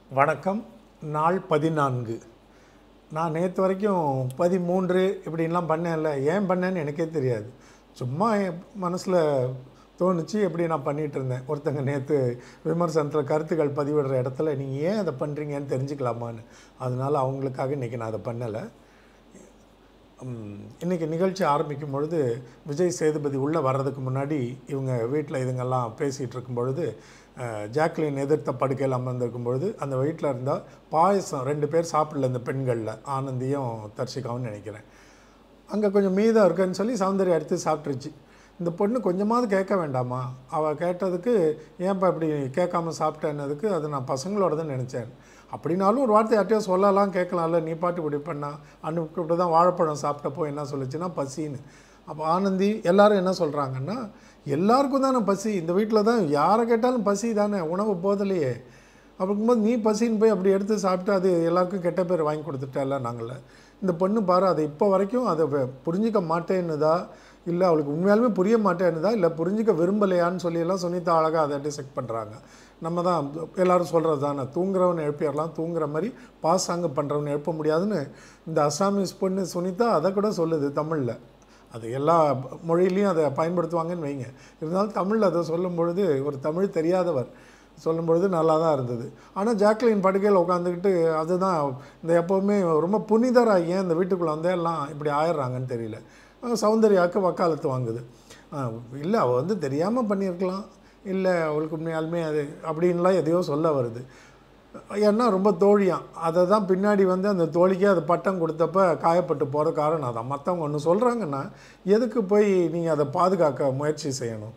வணக்கம் நாள் பதினான்கு நான் நேற்று வரைக்கும் பதிமூன்று இப்படின்லாம் பண்ணேன்ல ஏன் பண்ணேன்னு எனக்கே தெரியாது சும்மா என் மனசில் தோணுச்சு எப்படி நான் பண்ணிகிட்டு இருந்தேன் ஒருத்தங்க நேற்று விமர்சனத்தில் கருத்துக்கள் பதிவிடுற இடத்துல நீங்கள் ஏன் அதை பண்ணுறீங்கன்னு தெரிஞ்சுக்கலாமான்னு அதனால் அவங்களுக்காக இன்றைக்கி நான் அதை பண்ணலை ம், இன்னைக்கு நிகழ்ச்சி ஆரம்பிக்கும் பொழுது விஜய் சேதுபதி உள்ளே வர்றதுக்கு முன்னாடி இவங்க வீட்டில் இதுங்கெல்லாம் பேசிகிட்டு இருக்கும் பொழுது அஹ், ஜாக்லின் எதிர்த்த படுக்கையில் அமர்ந்திருக்கும் பொழுது அந்த வீட்டில் இருந்தால் பாயசம் ரெண்டு பேர் சாப்பிடல இந்த பெண்களில் ஆனந்தியும் தர்ஷிகாவும் நினைக்கிறேன் அங்கே கொஞ்சம் மீதம் இருக்குன்னு சொல்லி சௌந்தர்யா எடுத்து சாப்பிட்ருச்சு இந்த பொண்ணு கொஞ்சமாவது கேட்க வேண்டாமா அவள் கேட்டதுக்கு ஏன்ப்பா இப்படி கேட்காம சாப்பிட்டேன்னதுக்கு அது நான் பசங்களோட தான் நினச்சேன் அப்படின்னாலும் ஒரு வார்த்தை யார்ட்டையோ சொல்லலாம் கேட்கலாம்ல நீ பாட்டு இப்படி பண்ணா அன்னைக்கு இப்படி தான் வாழைப்பழம் சாப்பிட்டப்போ என்ன சொல்லுச்சுன்னா பசின்னு அப்போ ஆனந்தி எல்லாரும் என்ன சொல்கிறாங்கன்னா எல்லாருக்கும் தானே பசி இந்த வீட்டில் தான் யாரை கேட்டாலும் பசி தானே உணவு போதலையே அப்படிங்கும்போது நீ பசின்னு போய் அப்படி எடுத்து சாப்பிட்டு அது எல்லாருக்கும் கெட்ட பேர் வாங்கி கொடுத்துட்டல நாங்கள இந்த பொண்ணு பாரு அதை இப்போ வரைக்கும் அதை வெ- புரிஞ்சிக்க மாட்டேன்னுதா இல்லை அவளுக்கு உண்மையாலுமே புரிய மாட்டேன்னுதா இல்லை புரிஞ்சிக்க விரும்பலையான்னு சொல்லி எல்லாம் சுனிதா அழகாக அதை டிசெக்ட் பண்ணுறாங்க நம்ம தான் எல்லாரும் சொல்கிறது தானே தூங்குறவன் எழுப்பிடலாம் தூங்குற மாதிரி பாசாங்க பண்ணுறவன் எழுப்ப முடியாதுன்னு இந்த அசாமீஸ் பொண்ணு சுனிதா அதை கூட சொல்லுது தமிழில் அது எல்லா மொழியிலையும் அதை பயன்படுத்துவாங்கன்னு வைங்க இருந்தாலும் தமிழில் அதை சொல்லும் பொழுது ஒரு தமிழ் தெரியாதவர் சொல்லும் பொழுது நல்லா தான் இருந்தது ஆனால் ஜாக்லின் படுக்கையில் உட்காந்துக்கிட்டு அதுதான் இந்த எப்போவுமே ரொம்ப புனிதராக ஏன் இந்த வீட்டுக்குள்ளே வந்தே எல்லாம் இப்படி ஆயிடுறாங்கன்னு தெரியல அஹ் சௌந்தர்யாவுக்கு வக்காலத்து வாங்குது இல்லை அவள் வந்து தெரியாமல் பண்ணியிருக்கலாம் இல்லை அவளுக்கு உண்மையாலுமே அது அப்படின்லாம் எதையோ சொல்ல வருது ஏன்னா ரொம்ப தோழியாம் அதை தான் பின்னாடி வந்து அந்த தோழிக்கே அது பட்டம் கொடுத்தப்ப காயப்பட்டு போகிற காரணம் அதான் மற்றவங்க ஒன்று சொல்கிறாங்கன்னா எதுக்கு போய் நீங்கள் அதை பாதுகாக்க முயற்சி செய்யணும்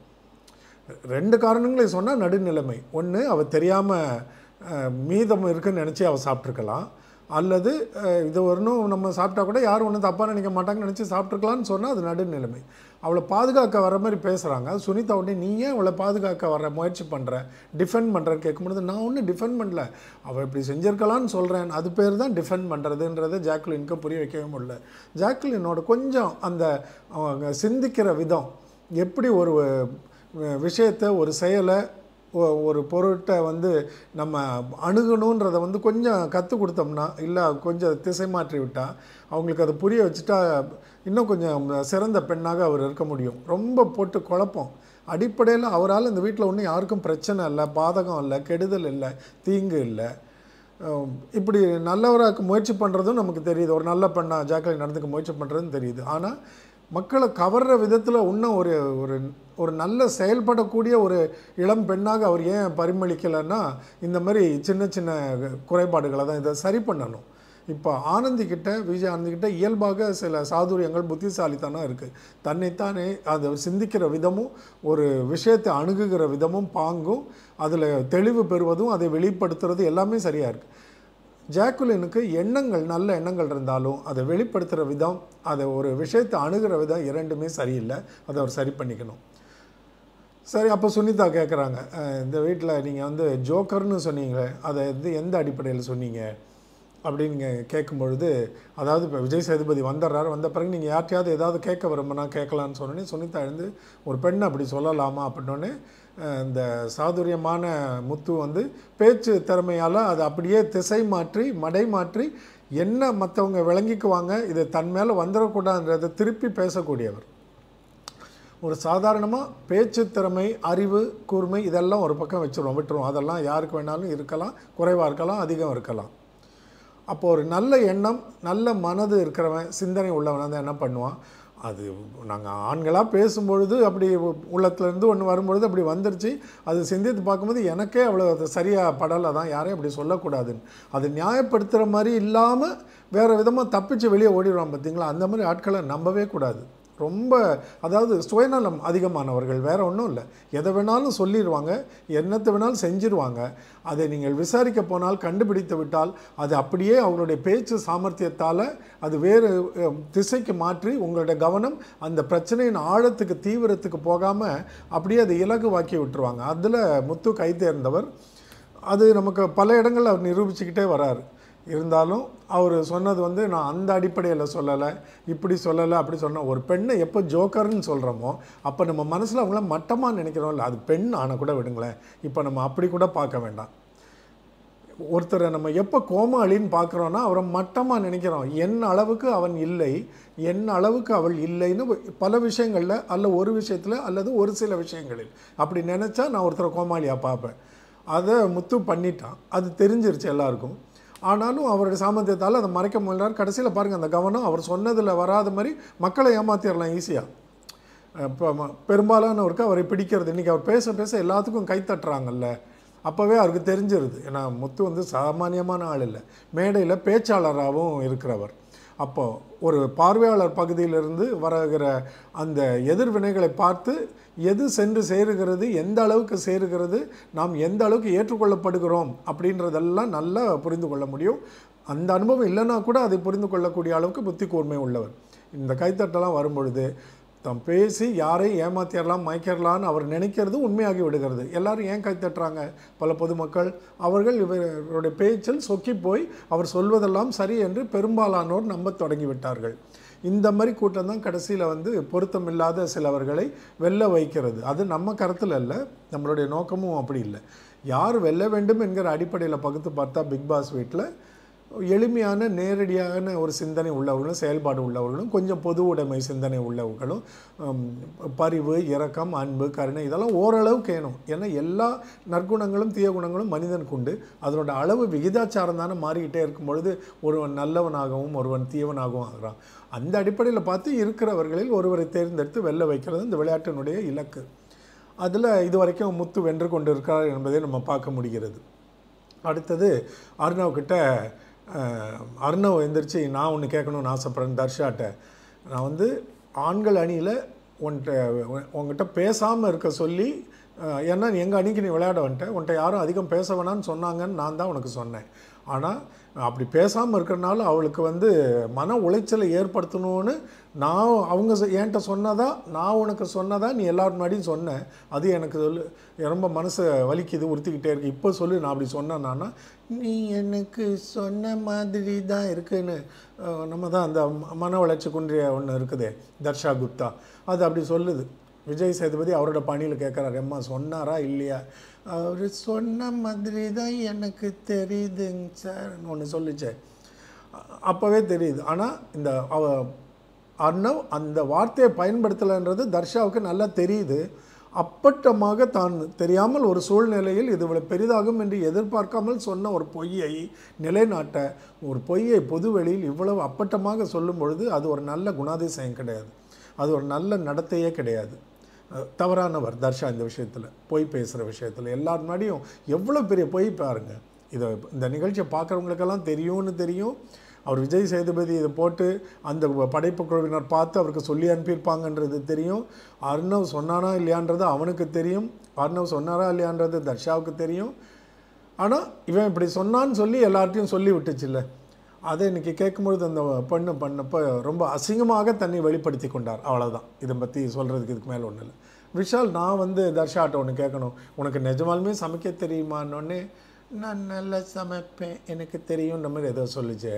ரெண்டு காரணங்களை சொன்னால் நடுநிலைமை ஒன்று அவள் தெரியாமல் மீதம் இருக்குன்னு நினச்சி அவள் சாப்பிட்ருக்கலாம் அல்லது அஹ், இது ஒன்றும் நம்ம சாப்பிட்டா கூட யாரும் ஒன்றும் தப்பாக நினைக்க மாட்டாங்கன்னு நினச்சி சாப்பிட்ருக்கலான்னு சொன்னால் அது நடுநிலைமை அவளை பாதுகாக்க வர மாதிரி பேசுகிறாங்க சுனிதா உடனே நீ ஏன் அவளை பாதுகாக்க வர முயற்சி பண்ணுற டிஃபெண்ட் பண்ணுறேன்னு கேட்கும்பொழுது நான் ஒன்றும் டிஃபெண்ட் பண்ணல அவள் இப்படி செஞ்சிருக்கலான்னு சொல்கிறேன் அது பேர் தான் டிஃபெண்ட் பண்ணுறதுன்றதை ஜாக்லினுக்கு புரிய வைக்கவே முடியல ஜாக்லினோட கொஞ்சம் அந்த அவங்க சிந்திக்கிற விதம் எப்படி ஒரு அஹ், விஷயத்தை ஒரு செயலை ஒ- ஒரு பொருட்டை வந்து நம்ம அணுகணுன்றதை வந்து கொஞ்சம் கற்றுக் கொடுத்தோம்னா இல்லை கொஞ்சம் திசை மாற்றி விட்டால் அவங்களுக்கு அதை புரிய வச்சுட்டா இன்னும் கொஞ்சம் சிறந்த பெண்ணாக அவர் இருக்க முடியும் ரொம்ப போட்டு குழப்பம் அடிப்படையில் அவரால் இந்த வீட்டில் ஒன்றும் யாருக்கும் பிரச்சனை இல்லை பாதகம் இல்லை கெடுதல் இல்லை தீங்கு இல்லை அஹ் இப்படி நல்லவராக்க முயற்சி பண்ணுறதும் நமக்கு தெரியுது ஒரு நல்ல பெண்ணா ஜாக்லின் நடந்துக்க முயற்சி பண்ணுறதுன்னு தெரியுது ஆனால் மக்களை கவர்ற விதத்தில் இன்னும் ஒரு ஒரு ஒரு நல்ல செயல்படக்கூடிய ஒரு இளம் பெண்ணாக அவர் ஏன் பரிமளிக்கலைன்னா இந்த மாதிரி சின்ன சின்ன குறைபாடுகளை தான் இதை சரி பண்ணணும் இப்போ ஆனந்தி கிட்ட விஜய் ஆனந்தி கிட்ட இயல்பாக சில சாதுரியங்கள் புத்திசாலித்தனம் இருக்குது தன்னைத்தானே அதை சிந்திக்கிற விதமும் ஒரு விஷயத்தை அணுகுகிற விதமும் பாங்கும் அதில் தெளிவு பெறுவதும் அதை வெளிப்படுத்துறது எல்லாமே சரியாக இருக்குது ஜாக்குலினுக்கு எண்ணங்கள் நல்ல எண்ணங்கள் இருந்தாலும் அதை வெளிப்படுத்துகிற விதம் அதை ஒரு விஷயத்தை அணுகிற விதம் இரண்டுமே சரியில்லை அதை அவர் சரி பண்ணிக்கணும் சரி அப்போ சுனிதா கேட்குறாங்க இந்த வீட்டில் நீங்கள் வந்து ஜோக்கர்னு சொன்னீங்களே அதை வந்து எந்த அடிப்படையில் சொன்னீங்க அப்படின்னு நீங்கள் கேட்கும் பொழுது அதாவது இப்போ விஜய் சேதுபதி வந்துடுறாரு வந்த பிறகு நீங்கள் யார்ட்டையாவது ஏதாவது கேட்க விரும்பினா கேட்கலான்னு சொன்னோன்னே சுனிதா எழுந்து ஒரு பெண் அப்படி சொல்லலாமா அப்படின்னோடனே இந்த சாதுரியமான முத்து வந்து பேச்சு திறமையால் அதை அப்படியே திசை மாற்றி மடை மாற்றி என்ன மற்றவங்க விளங்கிக்குவாங்க இது தன் மேலே வந்துடக்கூடாதுன்றதை திருப்பி பேசக்கூடியவர் ஒரு சாதாரணமாக பேச்சு திறமை அறிவு கூர்மை இதெல்லாம் ஒரு பக்கம் வச்சுருவோம் விட்டுருவோம் அதெல்லாம் யாருக்கு வேணாலும் இருக்கலாம் குறைவாக இருக்கலாம் அதிகம் இருக்கலாம் அப்போ ஒரு நல்ல எண்ணம் நல்ல மனது இருக்கிறவன் சிந்தனை உள்ளவன் வந்து என்ன பண்ணுவான் அது நாங்கள் ஆண்களாக பேசும்பொழுது அப்படி உள்ளத்துலேருந்து ஒன்று வரும்பொழுது அப்படி வந்துருச்சு அது சிந்தித்து பார்க்கும்போது எனக்கே அவ்வளோ அது சரியாக படலை தான் யாரையும் அப்படி சொல்லக்கூடாதுன்னு அது நியாயப்படுத்துகிற மாதிரி இல்லாமல் வேறு விதமாக தப்பிச்சு வெளியே ஓடிடுவான் பார்த்தீங்களா அந்த மாதிரி ஆட்களை நம்பவே கூடாது ரொம்ப அதாவது சுயநலம் அதிகமானவர்கள் வேற ஒன்றும் இல்லை எதை வேணாலும் சொல்லிடுவாங்க என்னத்தை வேணாலும் செஞ்சிருவாங்க அதை நீங்கள் விசாரிக்க போனால் கண்டுபிடித்து விட்டால் அது அப்படியே அவங்களுடைய பேச்சு சாமர்த்தியத்தால் அது வேறு அஹ், திசைக்கு மாற்றி உங்களுடைய கவனம் அந்த பிரச்சனையின் ஆழத்துக்கு தீவிரத்துக்கு போகாமல் அப்படியே அதை இலகுவாக்கி விட்டுருவாங்க அதில் முத்து கை தேர்ந்தவர் அது நமக்கு பல இடங்களில் அவர் நிரூபிச்சுக்கிட்டே வராரு இருந்தாலும் அவர் சொன்னது வந்து நான் அந்த அடிப்படையில் சொல்லலை இப்படி சொல்லலை அப்படி சொன்ன ஒரு பெண்ணை எப்போ ஜோக்கர்னு சொல்கிறோமோ அப்போ நம்ம மனசில் அவங்கள மட்டமாக நினைக்கிறோம்ல அது பெண் ஆனால் கூட விடுங்களேன் இப்போ நம்ம அப்படி கூட பார்க்க வேண்டாம் ஒருத்தரை நம்ம எப்போ கோமாளின்னு பார்க்குறோன்னா அவரை மட்டமாக நினைக்கிறோம் என் அளவுக்கு அவன் இல்லை என் அளவுக்கு அவள் இல்லைன்னு பல விஷயங்களில் அல்ல ஒரு விஷயத்தில் அல்லது ஒரு சில விஷயங்களில் அப்படி நினச்சா நான் ஒருத்தரை கோமாளியாக பார்ப்பேன் அதை முத்து பண்ணிட்டான் அது தெரிஞ்சிருச்சு எல்லாருக்கும் ஆனாலும் அவருடைய சாமர்த்தியத்தால் அதை மறைக்க முடியல கடைசியில் பாருங்கள் அந்த கவனம் அவர் சொன்னதில் வராத மாதிரி மக்களை ஏமாத்திடலாம் ஈஸியாக இப்போ ம- பெரும்பாலானவருக்கு அவரை பிடிக்கிறது இன்றைக்கி அவர் பேச பேச எல்லாத்துக்கும் கை தட்டுறாங்கல்ல அப்போவே அவருக்கு தெரிஞ்சிருது ஏன்னா முத்து வந்து சாமானியமான ஆள் இல்லை மேடையில் பேச்சாளராகவும் இருக்கிறவர் அப்போ ஒரு பார்வையாளர் பகுதியிலிருந்து வருகிற அந்த எதிர்வினைகளை பார்த்து எது சென்று சேருகிறது எந்த அளவுக்கு சேருகிறது நாம் எந்த அளவுக்கு ஏற்றுக்கொள்ளப்படுகிறோம் அப்படின்றதெல்லாம் நல்லா புரிந்து கொள்ள முடியும் அந்த அனுபவம் இல்லைன்னா கூட அதை புரிந்து கொள்ளக்கூடிய அளவுக்கு புத்தி கூர்மை உள்ளவர் இந்த கைத்தட்டெல்லாம் வரும்பொழுது தாம் பேசி யாரை ஏமாத்திடலாம் மயக்கிடலான்னு அவர் நினைக்கிறது உண்மையாகி விடுகிறது எல்லாரும் ஏன் கைத்தட்டுறாங்க பல பொதுமக்கள் அவர்கள் இவருடைய பேச்சில் சொக்கி போய் அவர் சொல்வதெல்லாம் சரி என்று பெரும்பாலானோர் நம்பத் தொடங்கி விட்டார்கள் இந்த மாதிரி கூட்டம் தான் கடைசியில் வந்து பொருத்தமில்லாத சிலவர்களை வெல்ல வைக்கிறது அது நம்ம கருத்தில் இல்லை நம்மளுடைய நோக்கமும் அப்படி இல்லை யார் வெல்ல வேண்டும் என்கிற அடிப்படையில் பகுத்து பார்த்தா பிக் பாஸ் வீட்டில் எளிமையான நேரடியான ஒரு சிந்தனை உள்ளவர்களும் செயல்பாடு உள்ளவர்களும் கொஞ்சம் பொது உடைமை சிந்தனை உள்ளவர்களும் ஹம், பரிவு இரக்கம் அன்பு கருணை இதெல்லாம் ஓரளவுக்கு வேணும் ஏன்னா எல்லா நற்குணங்களும் தீய குணங்களும் மனிதனுக்கு உண்டு அதனோட அளவு விகிதாச்சாரம் தானே மாறிக்கிட்டே இருக்கும் பொழுது ஒருவன் நல்லவனாகவும் ஒருவன் தீயவனாகவும் ஆகிறான் அந்த அடிப்படையில் பார்த்து இருக்கிறவர்களில் ஒருவரை தேர்ந்தெடுத்து வெல்ல வைக்கிறது இந்த விளையாட்டினுடைய இலக்கு அதில் இதுவரைக்கும் முத்து வென்று கொண்டிருக்கிறார் என்பதை நம்ம பார்க்க முடிகிறது அடுத்தது அர்ணவ் கிட்ட அஹ், அர்ணவ் எந்திரிச்சு நான் ஒன்று கேட்கணும்னு ஆசைப்பட்றேன் தர்ஷாட்ட நான் வந்து ஆண்கள் அணியில் உன்கிட்ட உங்ககிட்ட பேசாமல் இருக்க சொல்லி அஹ், ஏன்னா எங்கள் அணிக்கு நீ விளையாட வந்துட்ட உன்கிட்ட யாரும் அதிகம் பேச வேணாம்னு சொன்னாங்கன்னு நான் தான் உனக்கு சொன்னேன் ஆனால் அப்படி பேசாமல் இருக்கிறனால அவளுக்கு வந்து மன உளைச்சலை ஏற்படுத்தணும்னு நான் அவங்க சொ- என்கிட்ட சொன்னதா நான் உனக்கு சொன்னதா நீ எல்லாரும் முன்னாடியும் சொன்னேன் அது எனக்கு சொல்லு ரொம்ப மனசை வலிக்குது உறுத்திக்கிட்டே இருக்கு இப்போ சொல்லு நான் அப்படி சொன்னேன்னா நீ எனக்கு சொன்ன மாதிரி தான் இருக்குன்னு அஹ், நம்ம தான் அந்த ம- மன வளர்ச்சி குன்றிய ஒன்று இருக்குதே தர்ஷா குப்தா அது அப்படி சொல்லுது விஜய் சேதுபதி அவரோட பணியில் கேட்குறாரு அம்மா சொன்னாரா இல்லையா அவர் சொன்ன மாதிரி தான் எனக்கு தெரியுதுங்க சார் ஒன்று சொல்லிச்சே அப்போவே தெரியுது ஆனால் இந்த அவ அர்ணவ் அந்த வார்த்தையை பயன்படுத்தலைன்றது தர்ஷாவுக்கு நல்லா தெரியுது அப்பட்டமாக தான் தெரியாமல் ஒரு சூழ்நிலையில் இது இவ்வளவு பெரிதாகும் என்று எதிர்பார்க்காமல் சொன்ன ஒரு பொய்யை நிலைநாட்ட ஒரு பொய்யை பொதுவெளியில் இவ்வளவு அப்பட்டமாக சொல்லும் பொழுது அது ஒரு நல்ல குணாதிசயம் கிடையாது அது ஒரு நல்ல நடத்தையே கிடையாது அஹ் தவறானவர் தர்ஷா இந்த விஷயத்தில் பொய் பேசுகிற விஷயத்தில் எல்லார் முன்னாடியும் எவ்வளோ பெரிய பொய் பாருங்க இதை இந்த நிகழ்ச்சியை பார்க்குறவங்களுக்கெல்லாம் தெரியும்னு தெரியும் அவர் விஜய் சேதுபதி இதை போட்டு அந்த படைப்பு குழுவினர் பார்த்து அவருக்கு சொல்லி அனுப்பியிருப்பாங்கன்றது தெரியும் அர்ணவ் சொன்னானா இல்லையான்றது அவனுக்கு தெரியும் அர்ணவ் சொன்னாரா இல்லையான்றது தர்ஷாவுக்கு தெரியும் ஆனால் இவன் இப்படி சொன்னான்னு சொல்லி எல்லார்ட்டையும் சொல்லி விட்டுச்சுல்ல அதை இன்னைக்கு கேட்கும்பொழுது அந்த பொண்ணு பண்ணப்போ ரொம்ப அசிங்கமாக தன்னை வெளிப்படுத்தி கொண்டார் அவ்வளவுதான் இதை பற்றி சொல்கிறதுக்கு இதுக்கு மேலே ஒன்றும் இல்லை விஷால் நான் வந்து தர்ஷாட்ட ஒன்று கேட்கணும் உனக்கு நிஜமாலுமே சமைக்க தெரியுமான்னொன்னே நான் நல்லா சமைப்பேன் எனக்கு தெரியும்ன்ற மாதிரி ஏதோ சொல்லிச்சு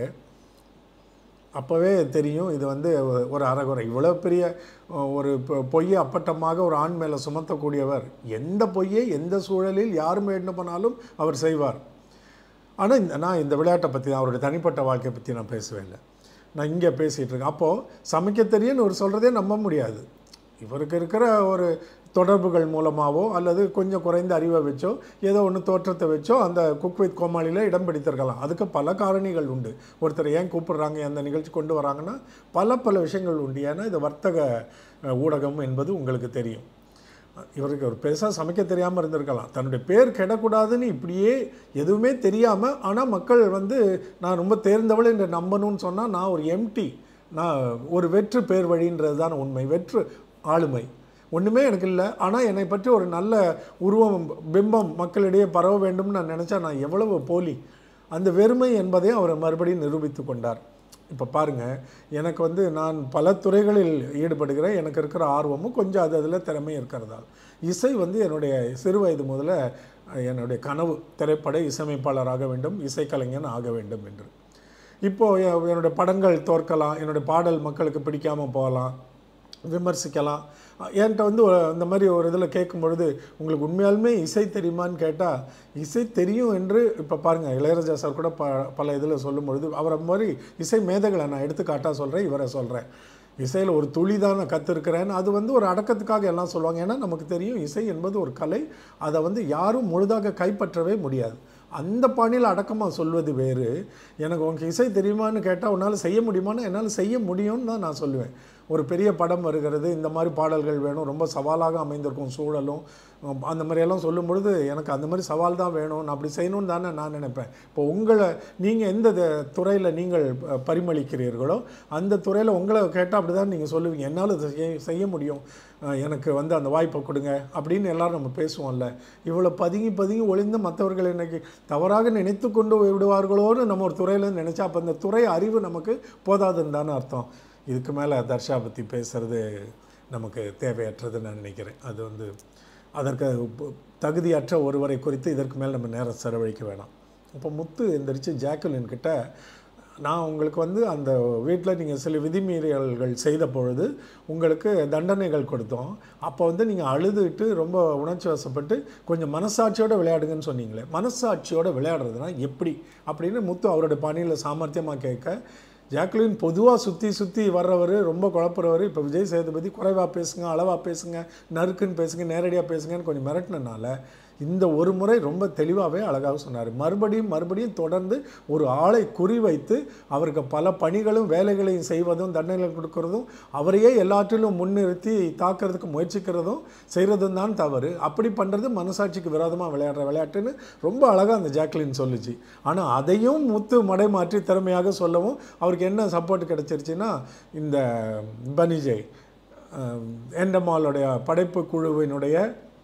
அப்போவே தெரியும் இது வந்து ஒரு அறகுறை இவ்வளோ பெரிய அஹ், ஒரு பொ- பொய்யை அப்பட்டமாக ஒரு ஆண் மேலே சுமத்தக்கூடியவர் எந்த பொய்யை எந்த சூழலில் யார் வேண்டும் பண்ணாலும் அவர் செய்வார் ஆனால் இந்த நான் இந்த விளையாட்டை பற்றி தான் அவருடைய தனிப்பட்ட வாழ்க்கையை பற்றி நான் பேசவே இல்லை நான் இங்கே பேசிகிட்டு இருக்கேன் அப்போது சமைக்க தெரியும்னு ஒரு சொல்கிறதே நம்ப முடியாது இவருக்கு இருக்கிற ஒரு தொடர்புகள் மூலமாகவோ அல்லது கொஞ்சம் குறைந்த அறிவை வச்சோ ஏதோ ஒன்று தோற்றத்தை வச்சோ அந்த குக் வித் கோமாளியில் இடம் பிடித்திருக்கலாம் அதுக்கு பல காரணிகள் உண்டு ஒருத்தர் ஏன் கூப்பிடுறாங்க அந்த நிகழ்ச்சி கொண்டு வராங்கன்னா பல பல விஷயங்கள் உண்டு ஏன்னா இது வர்த்தக அஹ், ஊடகம் என்பது உங்களுக்கு தெரியும் இவருக்கு ஒரு பெருசாக சமைக்க தெரியாமல் இருந்திருக்கலாம் தன்னுடைய பேர் கெடக்கூடாதுன்னு இப்படியே எதுவுமே தெரியாமல் ஆனால் மக்கள் வந்து நான் ரொம்ப தேர்ந்தவள் என்று நம்பணும்னு சொன்னால் நான் ஒரு எம்டி நான் ஒரு வெற்று பேர் வழின்றது தான் உண்மை வெற்று ஆளுமை ஒன்றுமே எனக்கு இல்லை ஆனால் என்னை பற்றி ஒரு நல்ல உருவம் பிம்பம் மக்களிடையே பரவ வேண்டும்னு நான் நினச்சா நான் எவ்வளவு போலி அந்த வெறுமை என்பதை அவர் மறுபடியும் நிரூபித்து கொண்டார் இப்போ பாருங்கள் எனக்கு வந்து நான் பல துறைகளில் ஈடுபடுகிறேன் எனக்கு இருக்கிற ஆர்வமும் கொஞ்சம் அது அதில் திறமை இருக்கிறதால் இசை வந்து என்னுடைய சிறு வயது முதல்ல அஹ், என்னுடைய கனவு திரைப்பட இசையமைப்பாளர் ஆக வேண்டும் இசைக்கலைஞன் ஆக வேண்டும் என்று இப்போது என்னுடைய படங்கள் தோற்கலாம் என்னுடைய பாடல் மக்களுக்கு பிடிக்காமல் போகலாம் விமர்சிக்கலாம் என்கிட்ட வந்து ஒரு- இந்த மாதிரி ஒரு இதில் கேட்கும் பொழுது உங்களுக்கு உண்மையாலுமே இசை தெரியுமான்னு கேட்டால் இசை தெரியும் என்று இப்போ பாருங்கள் இளையராஜா சார் கூட ப பல இதில் சொல்லும் பொழுது அவரை மாதிரி இசை மேதைகளை நான் எடுத்துக்காட்டாக சொல்கிறேன் இவரை சொல்கிறேன் இசையில் ஒரு துளி தான் நான் கற்றுருக்கிறேன் அது வந்து ஒரு அடக்கத்துக்காக எல்லாம் சொல்லுவாங்க ஏன்னா நமக்கு தெரியும் இசை என்பது ஒரு கலை அதை வந்து யாரும் முழுதாக கைப்பற்றவே முடியாது அந்த பாணியில் அடக்கமாக சொல்வது வேறு எனக்கு உனக்கு இசை தெரியுமான்னு கேட்டால் உன்னால் செய்ய முடியுமான்னு என்னால் செய்ய முடியும்னு தான் நான் சொல்லுவேன் ஒரு பெரிய படம் வருகிறது இந்த மாதிரி பாடல்கள் வேணும் ரொம்ப சவாலாக அமைந்திருக்கும் சூழலும் உம், அந்த மாதிரியெல்லாம் சொல்லும் பொழுது எனக்கு அந்த மாதிரி சவால் தான் வேணும் நான் அப்படி செய்யணும்னு தானே நான் நினைப்பேன் இப்போ உங்களை நீங்கள் எந்த துறையில் நீங்கள் ப- பரிமளிக்கிறீர்களோ அந்த துறையில் உங்களை கேட்டால் அப்படி தான் நீங்கள் சொல்லுவீங்க என்னால் இதை செய்ய செய்ய முடியும் அஹ், எனக்கு வந்து அந்த வாய்ப்பை கொடுங்க அப்படின்னு எல்லாரும் நம்ம பேசுவோம்ல இவ்வளோ பதுங்கி பதுங்கி ஒளிந்து மற்றவர்கள் இன்னைக்கு தவறாக நினைத்து கொண்டு விடுவார்களோன்னு நம்ம ஒரு துறையில் நினச்சா அப்போ அந்த துறை அறிவு நமக்கு போதாதுன்னு தானே அர்த்தம் இதுக்கு மேலே தர்ஷா பற்றி பேசுறது நமக்கு தேவையற்றதுன்னு நான் நினைக்கிறேன் அது வந்து அதற்கு ப- தகுதியற்ற ஒருவரை குறித்து இதற்கு மேல் நம்ம நேரம் செலவழிக்க வேணாம் இப்போ முத்து எந்திரிச்சு ஜாக்குலின் கிட்ட நான் உங்களுக்கு வந்து அந்த வீட்டில் நீங்கள் சில விதிமீறல்கள் செய்த பொழுது உங்களுக்கு தண்டனைகள் கொடுத்தோம் அப்போ வந்து நீங்கள் அழுதுட்டு ரொம்ப உணர்ச்சி வசப்பட்டு கொஞ்சம் மனசாட்சியோட விளையாடுங்கன்னு சொன்னீங்களே மனசாட்சியோட விளையாடுறதுனா எப்படி அப்படின்னு முத்து அவருடைய பாணியில் சாமர்த்தியமாக கேட்க ஜாக்லின் பொதுவாக சுற்றி சுற்றி வர்றவர் ரொம்ப குழப்புறவர் இப்போ விஜய் சேதுபதி குறைவாக பேசுங்க அளவாக பேசுங்க நறுக்குன்னு பேசுங்க நேரடியாக பேசுங்கன்னு கொஞ்சம் மிரட்டினனால இந்த ஒரு முறை ரொம்ப தெளிவாகவே அழகாக சொன்னார் மறுபடியும் மறுபடியும் தொடர்ந்து ஒரு ஆளை குறிவைத்து அவருக்கு பல பணிகளும் வேலைகளையும் செய்வதும் தண்டனைகள் கொடுக்கறதும் அவரையே எல்லாற்றிலும் முன்னிறுத்தி தாக்குறதுக்கு முயற்சிக்கிறதும் செய்கிறதும் தான் தவறு அப்படி பண்ணுறது மனசாட்சிக்கு விரோதமாக விளையாடுற விளையாட்டுன்னு ரொம்ப அழகாக அந்த ஜாக்லின் சொல்லுச்சு ஆனால் அதையும் முத்து மடைமாற்றி திறமையாக சொல்லவும் அவருக்கு என்ன சப்போர்ட் கிடைச்சிருச்சுன்னா இந்த பனிஜய் எண்டமாலுடைய படைப்பு குழுவினுடைய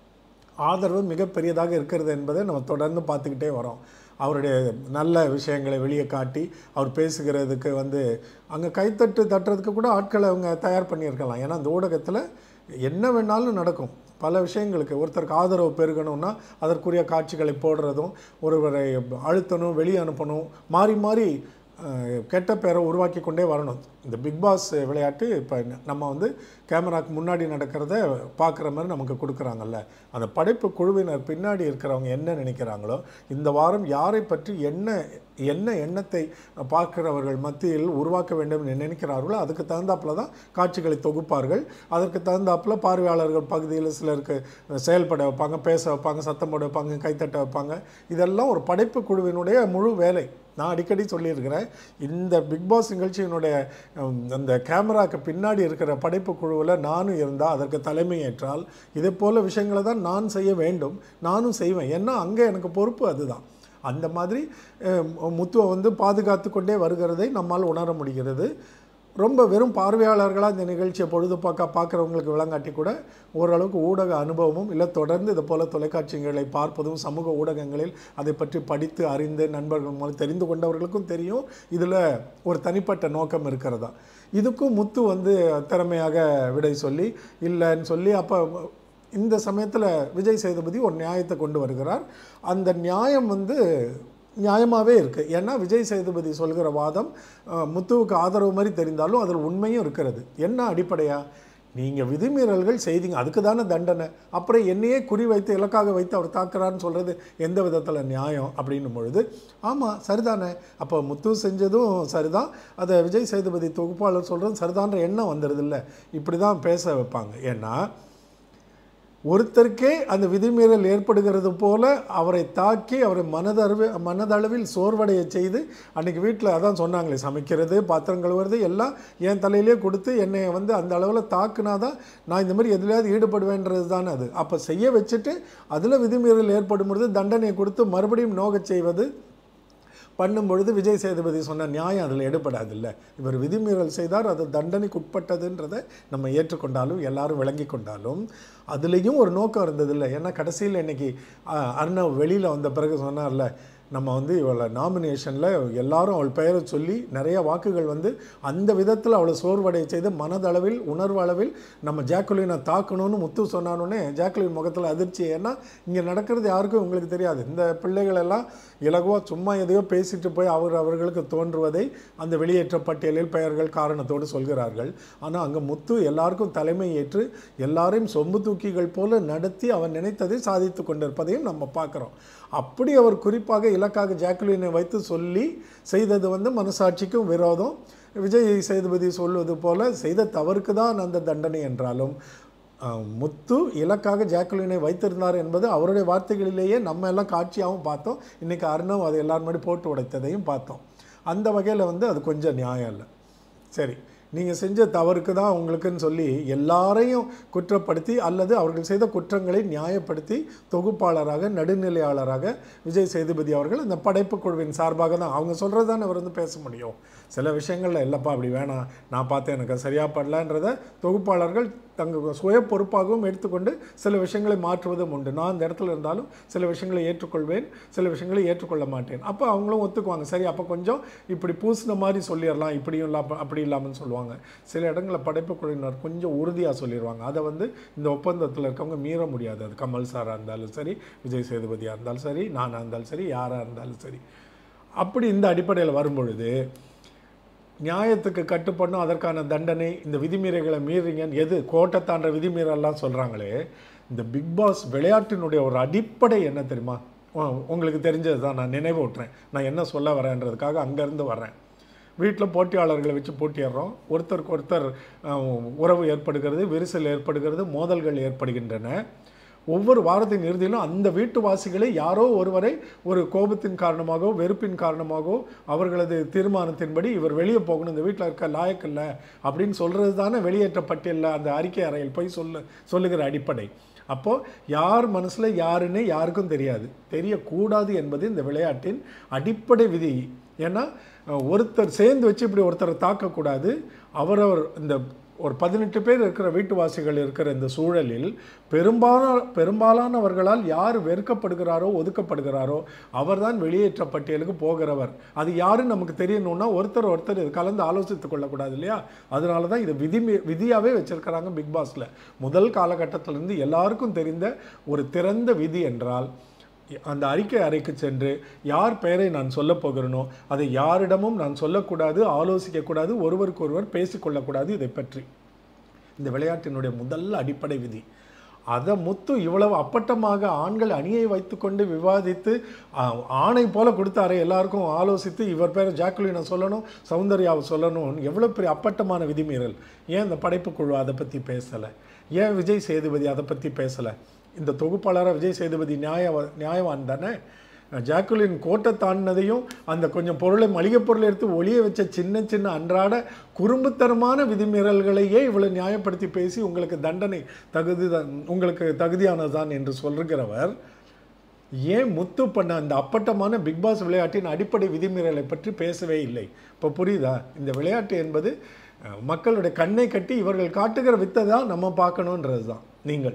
ஆதரவு மிகப்பெரியதாக இருக்கிறது என்பதை நம்ம தொடர்ந்து பார்த்துக்கிட்டே வரோம் அவருடைய நல்ல விஷயங்களை வெளியே காட்டி அவர் பேசுகிறதுக்கு வந்து அங்கே கைத்தட்டு தட்டுறதுக்கு கூட ஆட்களை அவங்க தயார் பண்ணியிருக்கலாம் ஏன்னா அந்த ஊடகத்தில் என்ன வேணாலும் நடக்கும் பல விஷயங்களுக்கு ஒருத்தருக்கு ஆதரவு பெருகணும்னா அதற்குரிய காட்சிகளை போடுறதும் ஒருவரை அழுத்தணும் வெளியே அனுப்பணும் மாறி மாறி அஹ், கெட்ட பேரை உருவாக்கி கொண்டே வரணும் இந்த பிக் பாஸ் விளையாட்டு இப்போ நம்ம வந்து கேமராக்கு முன்னாடி நடக்கிறத பார்க்குற மாதிரி நமக்கு கொடுக்குறாங்கல்ல அந்த படைப்பு குழுவினர் பின்னாடி இருக்கிறவங்க என்ன நினைக்கிறாங்களோ இந்த வாரம் யாரை பற்றி என்ன என்ன எண்ணத்தை பார்க்கிறவர்கள் மத்தியில் உருவாக்க வேண்டும் என்று நினைக்கிறார்களோ அதுக்கு தகுந்தாப்புல தான் காட்சிகளை தொகுப்பார்கள் அதற்கு தகுந்தாப்புல பார்வையாளர்கள் பகுதியில் சிலருக்கு செயல்பட வைப்பாங்க பேச வைப்பாங்க சத்தம் போட வைப்பாங்க கைத்தட்ட வைப்பாங்க இதெல்லாம் ஒரு படைப்பு குழுவினுடைய முழு வேலை நான் அடிக்கடி சொல்லியிருக்கிறேன் இந்த பிக் பாஸ் நிகழ்ச்சியினுடைய உம், அந்த கேமராக்கு பின்னாடி இருக்கிற படைப்பு குழுவில் நானும் இருந்தால் அதற்கு தலைமை ஏற்றால் இதே போல் விஷயங்களை தான் நான் செய்ய வேண்டும் நானும் செய்வேன் ஏன்னா அங்கே எனக்கு பொறுப்பு அதுதான் அந்த மாதிரி அஹ், முத்துவை வந்து பாதுகாத்து கொண்டே வருகிறதை நம்மால் உணர முடிகிறது ரொம்ப வெறும் பார்வையாளர்களாக இந்த நிகழ்ச்சியை பொழுதுபோக்கா பார்க்குறவங்களுக்கு விளங்காட்டி கூட ஓரளவுக்கு ஊடக அனுபவமும் இல்லை தொடர்ந்து இது போல் தொலைக்காட்சிகளை பார்ப்பதும் சமூக ஊடகங்களில் அதை பற்றி படித்து அறிந்து நண்பர்கள் மூலம் தெரிந்து கொண்டவர்களுக்கும் தெரியும் இதில் ஒரு தனிப்பட்ட நோக்கம் இருக்கிறதா இதுக்கும் முத்து வந்து திறமையாக விடை சொல்லி இல்லைன்னு சொல்லி அப்போ இந்த சமயத்தில் விஜய் சேதுபதி ஒரு நியாயத்தை கொண்டு வருகிறார் அந்த நியாயம் வந்து நியாயமாகவே இருக்குது ஏன்னா விஜய் சேதுபதி சொல்கிற வாதம் அஹ், முத்துவுக்கு ஆதரவு மாதிரி தெரிந்தாலும் அதில் உண்மையும் இருக்கிறது என்ன அடிப்படையா நீங்கள் விதிமீறல்கள் செய்தீங்க அதுக்கு தானே தண்டனை அப்புறம் என்னையே குறி வைத்து இலக்காக வைத்து அவர் தாக்குறாருன்னு சொல்கிறது எந்த விதத்தில் நியாயம் அப்படின்னும் பொழுது ஆமாம் சரிதானே அப்போ முத்து செஞ்சதும் சரிதான் அதை விஜய் சேதுபதி தொகுப்பாளர் சொல்கிறது சரிதான்ற எண்ணம் வந்துடுது இல்லை இப்படி தான் பேச வைப்பாங்க ஏன்னா ஒருத்தருக்கே அந்த விதிமீறல் ஏற்படுகிறது போல அவரை தாக்கி அவரை மனதளவு மனதளவில் சோர்வடைய செய்து அன்னைக்கு வீட்டில் அதான் சொன்னாங்களே சமைக்கிறது பாத்திரம் கழுவுறது எல்லாம் என் தலையிலே கொடுத்து என்னை வந்து அந்த அளவில் தாக்குனாதான் நான் இந்த மாதிரி எதுலையாவது ஈடுபடுவேன்றது தானே அது அப்போ செய்ய வச்சுட்டு அதில் விதிமீறல் ஏற்படும் பொழுது தண்டனையை கொடுத்து மறுபடியும் நோகச் செய்வது பண்ணும் பொழுது விஜய் சேதுபதி சொன்ன நியாயம் அதில் எடுபடாதில்ல இவர் விதிமீறல் செய்தார் அது தண்டனைக்கு உட்பட்டதுன்றதை நம்ம ஏற்றுக்கொண்டாலும் எல்லாரும் விளங்கி கொண்டாலும் அதுலேயும் ஒரு நோக்கம் இருந்ததில்ல ஏன்னா கடைசியில் இன்னைக்கு அஹ், அர்ணவ் வெளியில் வந்த பிறகு சொன்னார்ல நம்ம வந்து இவளை நாமினேஷனில் எல்லாரும் அவள் பெயரை சொல்லி நிறைய வாக்குகள் வந்து அந்த விதத்தில் அவளை சோர்வடைய செய்து மனதளவில் உணர்வு அளவில் நம்ம ஜாக்குலினை தாக்கணும்னு முத்து சொன்னானோடனே ஜாக்குலின் முகத்தில் அதிர்ச்சி ஏன்னா இங்கே நடக்கிறது யாருக்கும் உங்களுக்கு தெரியாது இந்த பிள்ளைகள் எல்லாம் இலகுவாக சும்மா எதையோ பேசிட்டு போய் அவர் அவர்களுக்கு தோன்றுவதை அந்த வெளியேற்ற பட்டியலில் பெயர்கள் காரணத்தோடு சொல்கிறார்கள் ஆனால் அங்கே முத்து எல்லாருக்கும் தலைமை ஏற்று எல்லாரையும் சொம்பு தூக்கிகள் போல நடத்தி அவன் நினைத்ததை சாதித்து கொண்டிருப்பதையும் நம்ம பார்க்குறோம் அப்படி அவர் குறிப்பாக இலக்காக ஜாக்குலினை வைத்து சொல்லி செய்தது வந்து மனசாட்சிக்கும் விரோதம் விஜய் சேதுபதி சொல்வது போல செய்த தவறுக்கு தான் அந்த தண்டனை என்றாலும் அஹ், முத்து இலக்காக ஜாக்குலினை வைத்திருந்தார் என்பது அவருடைய வார்த்தைகளிலேயே நம்ம எல்லாம் காட்சியாகவும் பார்த்தோம் இன்றைக்கி அருணவ் அதை எல்லாரும் முன்னாடி போட்டு உடைத்ததையும் பார்த்தோம் அந்த வகையில் வந்து அது கொஞ்சம் நியாயம் இல்லை சரி நீங்கள் செஞ்ச தவறுக்கு தான் உங்களுக்குன்னு சொல்லி எல்லாரையும் குற்றப்படுத்தி அல்லது அவர்கள் செய்த குற்றங்களை நியாயப்படுத்தி தொகுப்பாளராக நடுநிலையாளராக விஜய் சேதுபதி அவர்கள் இந்த படைப்பு குழுவின் சார்பாக தான் அவங்க சொல்கிறது தான் அவர் வந்து பேச முடியும் சில விஷயங்களில் இல்லைப்பா அப்படி வேணாம் நான் பார்த்தேன் எனக்கு அது சரியாக படலன்றத தொகுப்பாளர்கள் தங்கள் சுய பொறுப்பாகவும் எடுத்துக்கொண்டு சில விஷயங்களை மாற்றுவதும் உண்டு நான் அந்த இடத்துல இருந்தாலும் சில விஷயங்களை ஏற்றுக்கொள்வேன் சில விஷயங்களை ஏற்றுக்கொள்ள மாட்டேன் அப்போ அவங்களும் ஒத்துக்குவாங்க சரி அப்போ கொஞ்சம் இப்படி பூசின மாதிரி சொல்லிடலாம் இப்படியும் இல்லாம அப்படி இல்லாமல் சொல்லுவாங்க சில இடங்களில் படைப்பு குழுவினர் கொஞ்சம் உறுதியாக சொல்லிடுவாங்க அதை வந்து இந்த ஒப்பந்தத்தில் இருக்கவங்க மீற முடியாது அது கமல் சாராக இருந்தாலும் சரி விஜய் சேதுபதியாக இருந்தாலும் சரி நானாக இருந்தாலும் சரி யாராக இருந்தாலும் சரி அப்படி இந்த அடிப்படையில் வரும்பொழுது நியாயத்துக்கு கட்டுப்படணும் அதற்கான தண்டனை இந்த விதிமீறல்களை மீறீங்கன்னு எது கோட்டை தாண்ட விதிமீறல்லாம் சொல்கிறாங்களே இந்த பிக் பாஸ் விளையாட்டினுடைய ஒரு அடிப்படை என்ன தெரியுமா உ- உங்களுக்கு தெரிஞ்சது தான் நான் நினைவூட்டுறேன் நான் என்ன சொல்ல வரேன்றதுக்காக அங்கேருந்து வரேன் வீட்டில் போட்டியாளர்களை வச்சு போட்டிடுறோம் ஒருத்தருக்கு ஒருத்தர் அஹ், உறவு ஏற்படுகிறது விரிசல் ஏற்படுகிறது மோதல்கள் ஏற்படுகின்றன ஒவ்வொரு வாரத்தின் இறுதியிலும் அந்த வீட்டுவாசிகளை யாரோ ஒருவரை ஒரு கோபத்தின் காரணமாகவோ வெறுப்பின் காரணமாகவோ அவர்களது தீர்மானத்தின்படி இவர் வெளியே போகணும் இந்த வீட்டில் இருக்க லாயக்கில்ல அப்படின்னு சொல்கிறது தானே வெளியேற்ற பட்டியலில் அந்த அறிக்கை அறையில் போய் சொல்லு சொல்லுகிற அடிப்படை அப்போது யார் மனசில் யாருன்னு யாருக்கும் தெரியாது தெரியக்கூடாது என்பது இந்த விளையாட்டின் அடிப்படை விதி ஏன்னா அஹ், ஒருத்தர் சேர்ந்து வச்சு இப்படி ஒருத்தரை தாக்கக்கூடாது அவரவர் இந்த ஒரு பதினெட்டு பேர் இருக்கிற வீட்டுவாசிகள் இருக்கிற இந்த சூழலில் பெரும்பாலான பெரும்பாலானவர்களால் யார் வெறுக்கப்படுகிறாரோ ஒதுக்கப்படுகிறாரோ அவர்தான் வெளியேற்ற பட்டியலுக்கு போகிறவர் அது யாருன்னு நமக்கு தெரியணும்னா ஒருத்தர் ஒருத்தர் இது கலந்து ஆலோசித்துக் கொள்ளக்கூடாது இல்லையா அதனால தான் இதை விதி விதியாகவே வச்சிருக்கிறாங்க பிக் பாஸில் முதல் காலகட்டத்திலிருந்து எல்லாருக்கும் தெரிந்த ஒரு திறந்த விதி என்றால் அந்த அறிக்கை அறைக்கு சென்று யார் பெயரை நான் சொல்லப் போகிறேனோ அதை யாரிடமும் நான் சொல்லக்கூடாது ஆலோசிக்கக்கூடாது ஒருவருக்கொருவர் பேசிக்கொள்ளக்கூடாது இதை பற்றி இந்த விளையாட்டினுடைய முதல் அடிப்படை விதி அதை முத்து இவ்வளவு அப்பட்டமாக ஆண்கள் அணியை வைத்துக்கொண்டு விவாதித்து ஆ, ஆணை போல கொடுத்தாரு எல்லாருக்கும் ஆலோசித்து இவர் பேரை ஜாக்குலினை சொல்லணும் சௌந்தர்யாவை சொல்லணும் எவ்வளோ பெரிய அப்பட்டமான விதிமீறல் ஏன் இந்த படைப்பு குழு அதை பற்றி பேசலை ஏன் விஜய் சேதுபதி அதை பற்றி பேசலை இந்த தொகுப்பாளராக விஜய் சேதுபதி நியாய நியாயவான் தானே ஜாக்குலின் கோட்டை தாண்டினதையும் அந்த கொஞ்சம் பொருளை மளிகை பொருளை எடுத்து ஒளிய வச்ச சின்ன சின்ன அன்றாட குறும்புத்தனமான விதிமீறல்களையே இவ்வளவு நியாயப்படுத்தி பேசி உங்களுக்கு தண்டனை தகுதி உங்களுக்கு தகுதியானதுதான் என்று சொல்கிறவர் ஏன் முத்து பண்ண அந்த அப்பட்டமான பிக் பாஸ் விளையாட்டின் அடிப்படை விதிமீறலை பற்றி பேசவே இல்லை இப்போ புரியுதா இந்த விளையாட்டு என்பது அஹ், மக்களுடைய கண்ணை கட்டி இவர்கள் காட்டுகிற வித்தை தான் நம்ம பார்க்கணுன்றது தான் நீங்கள்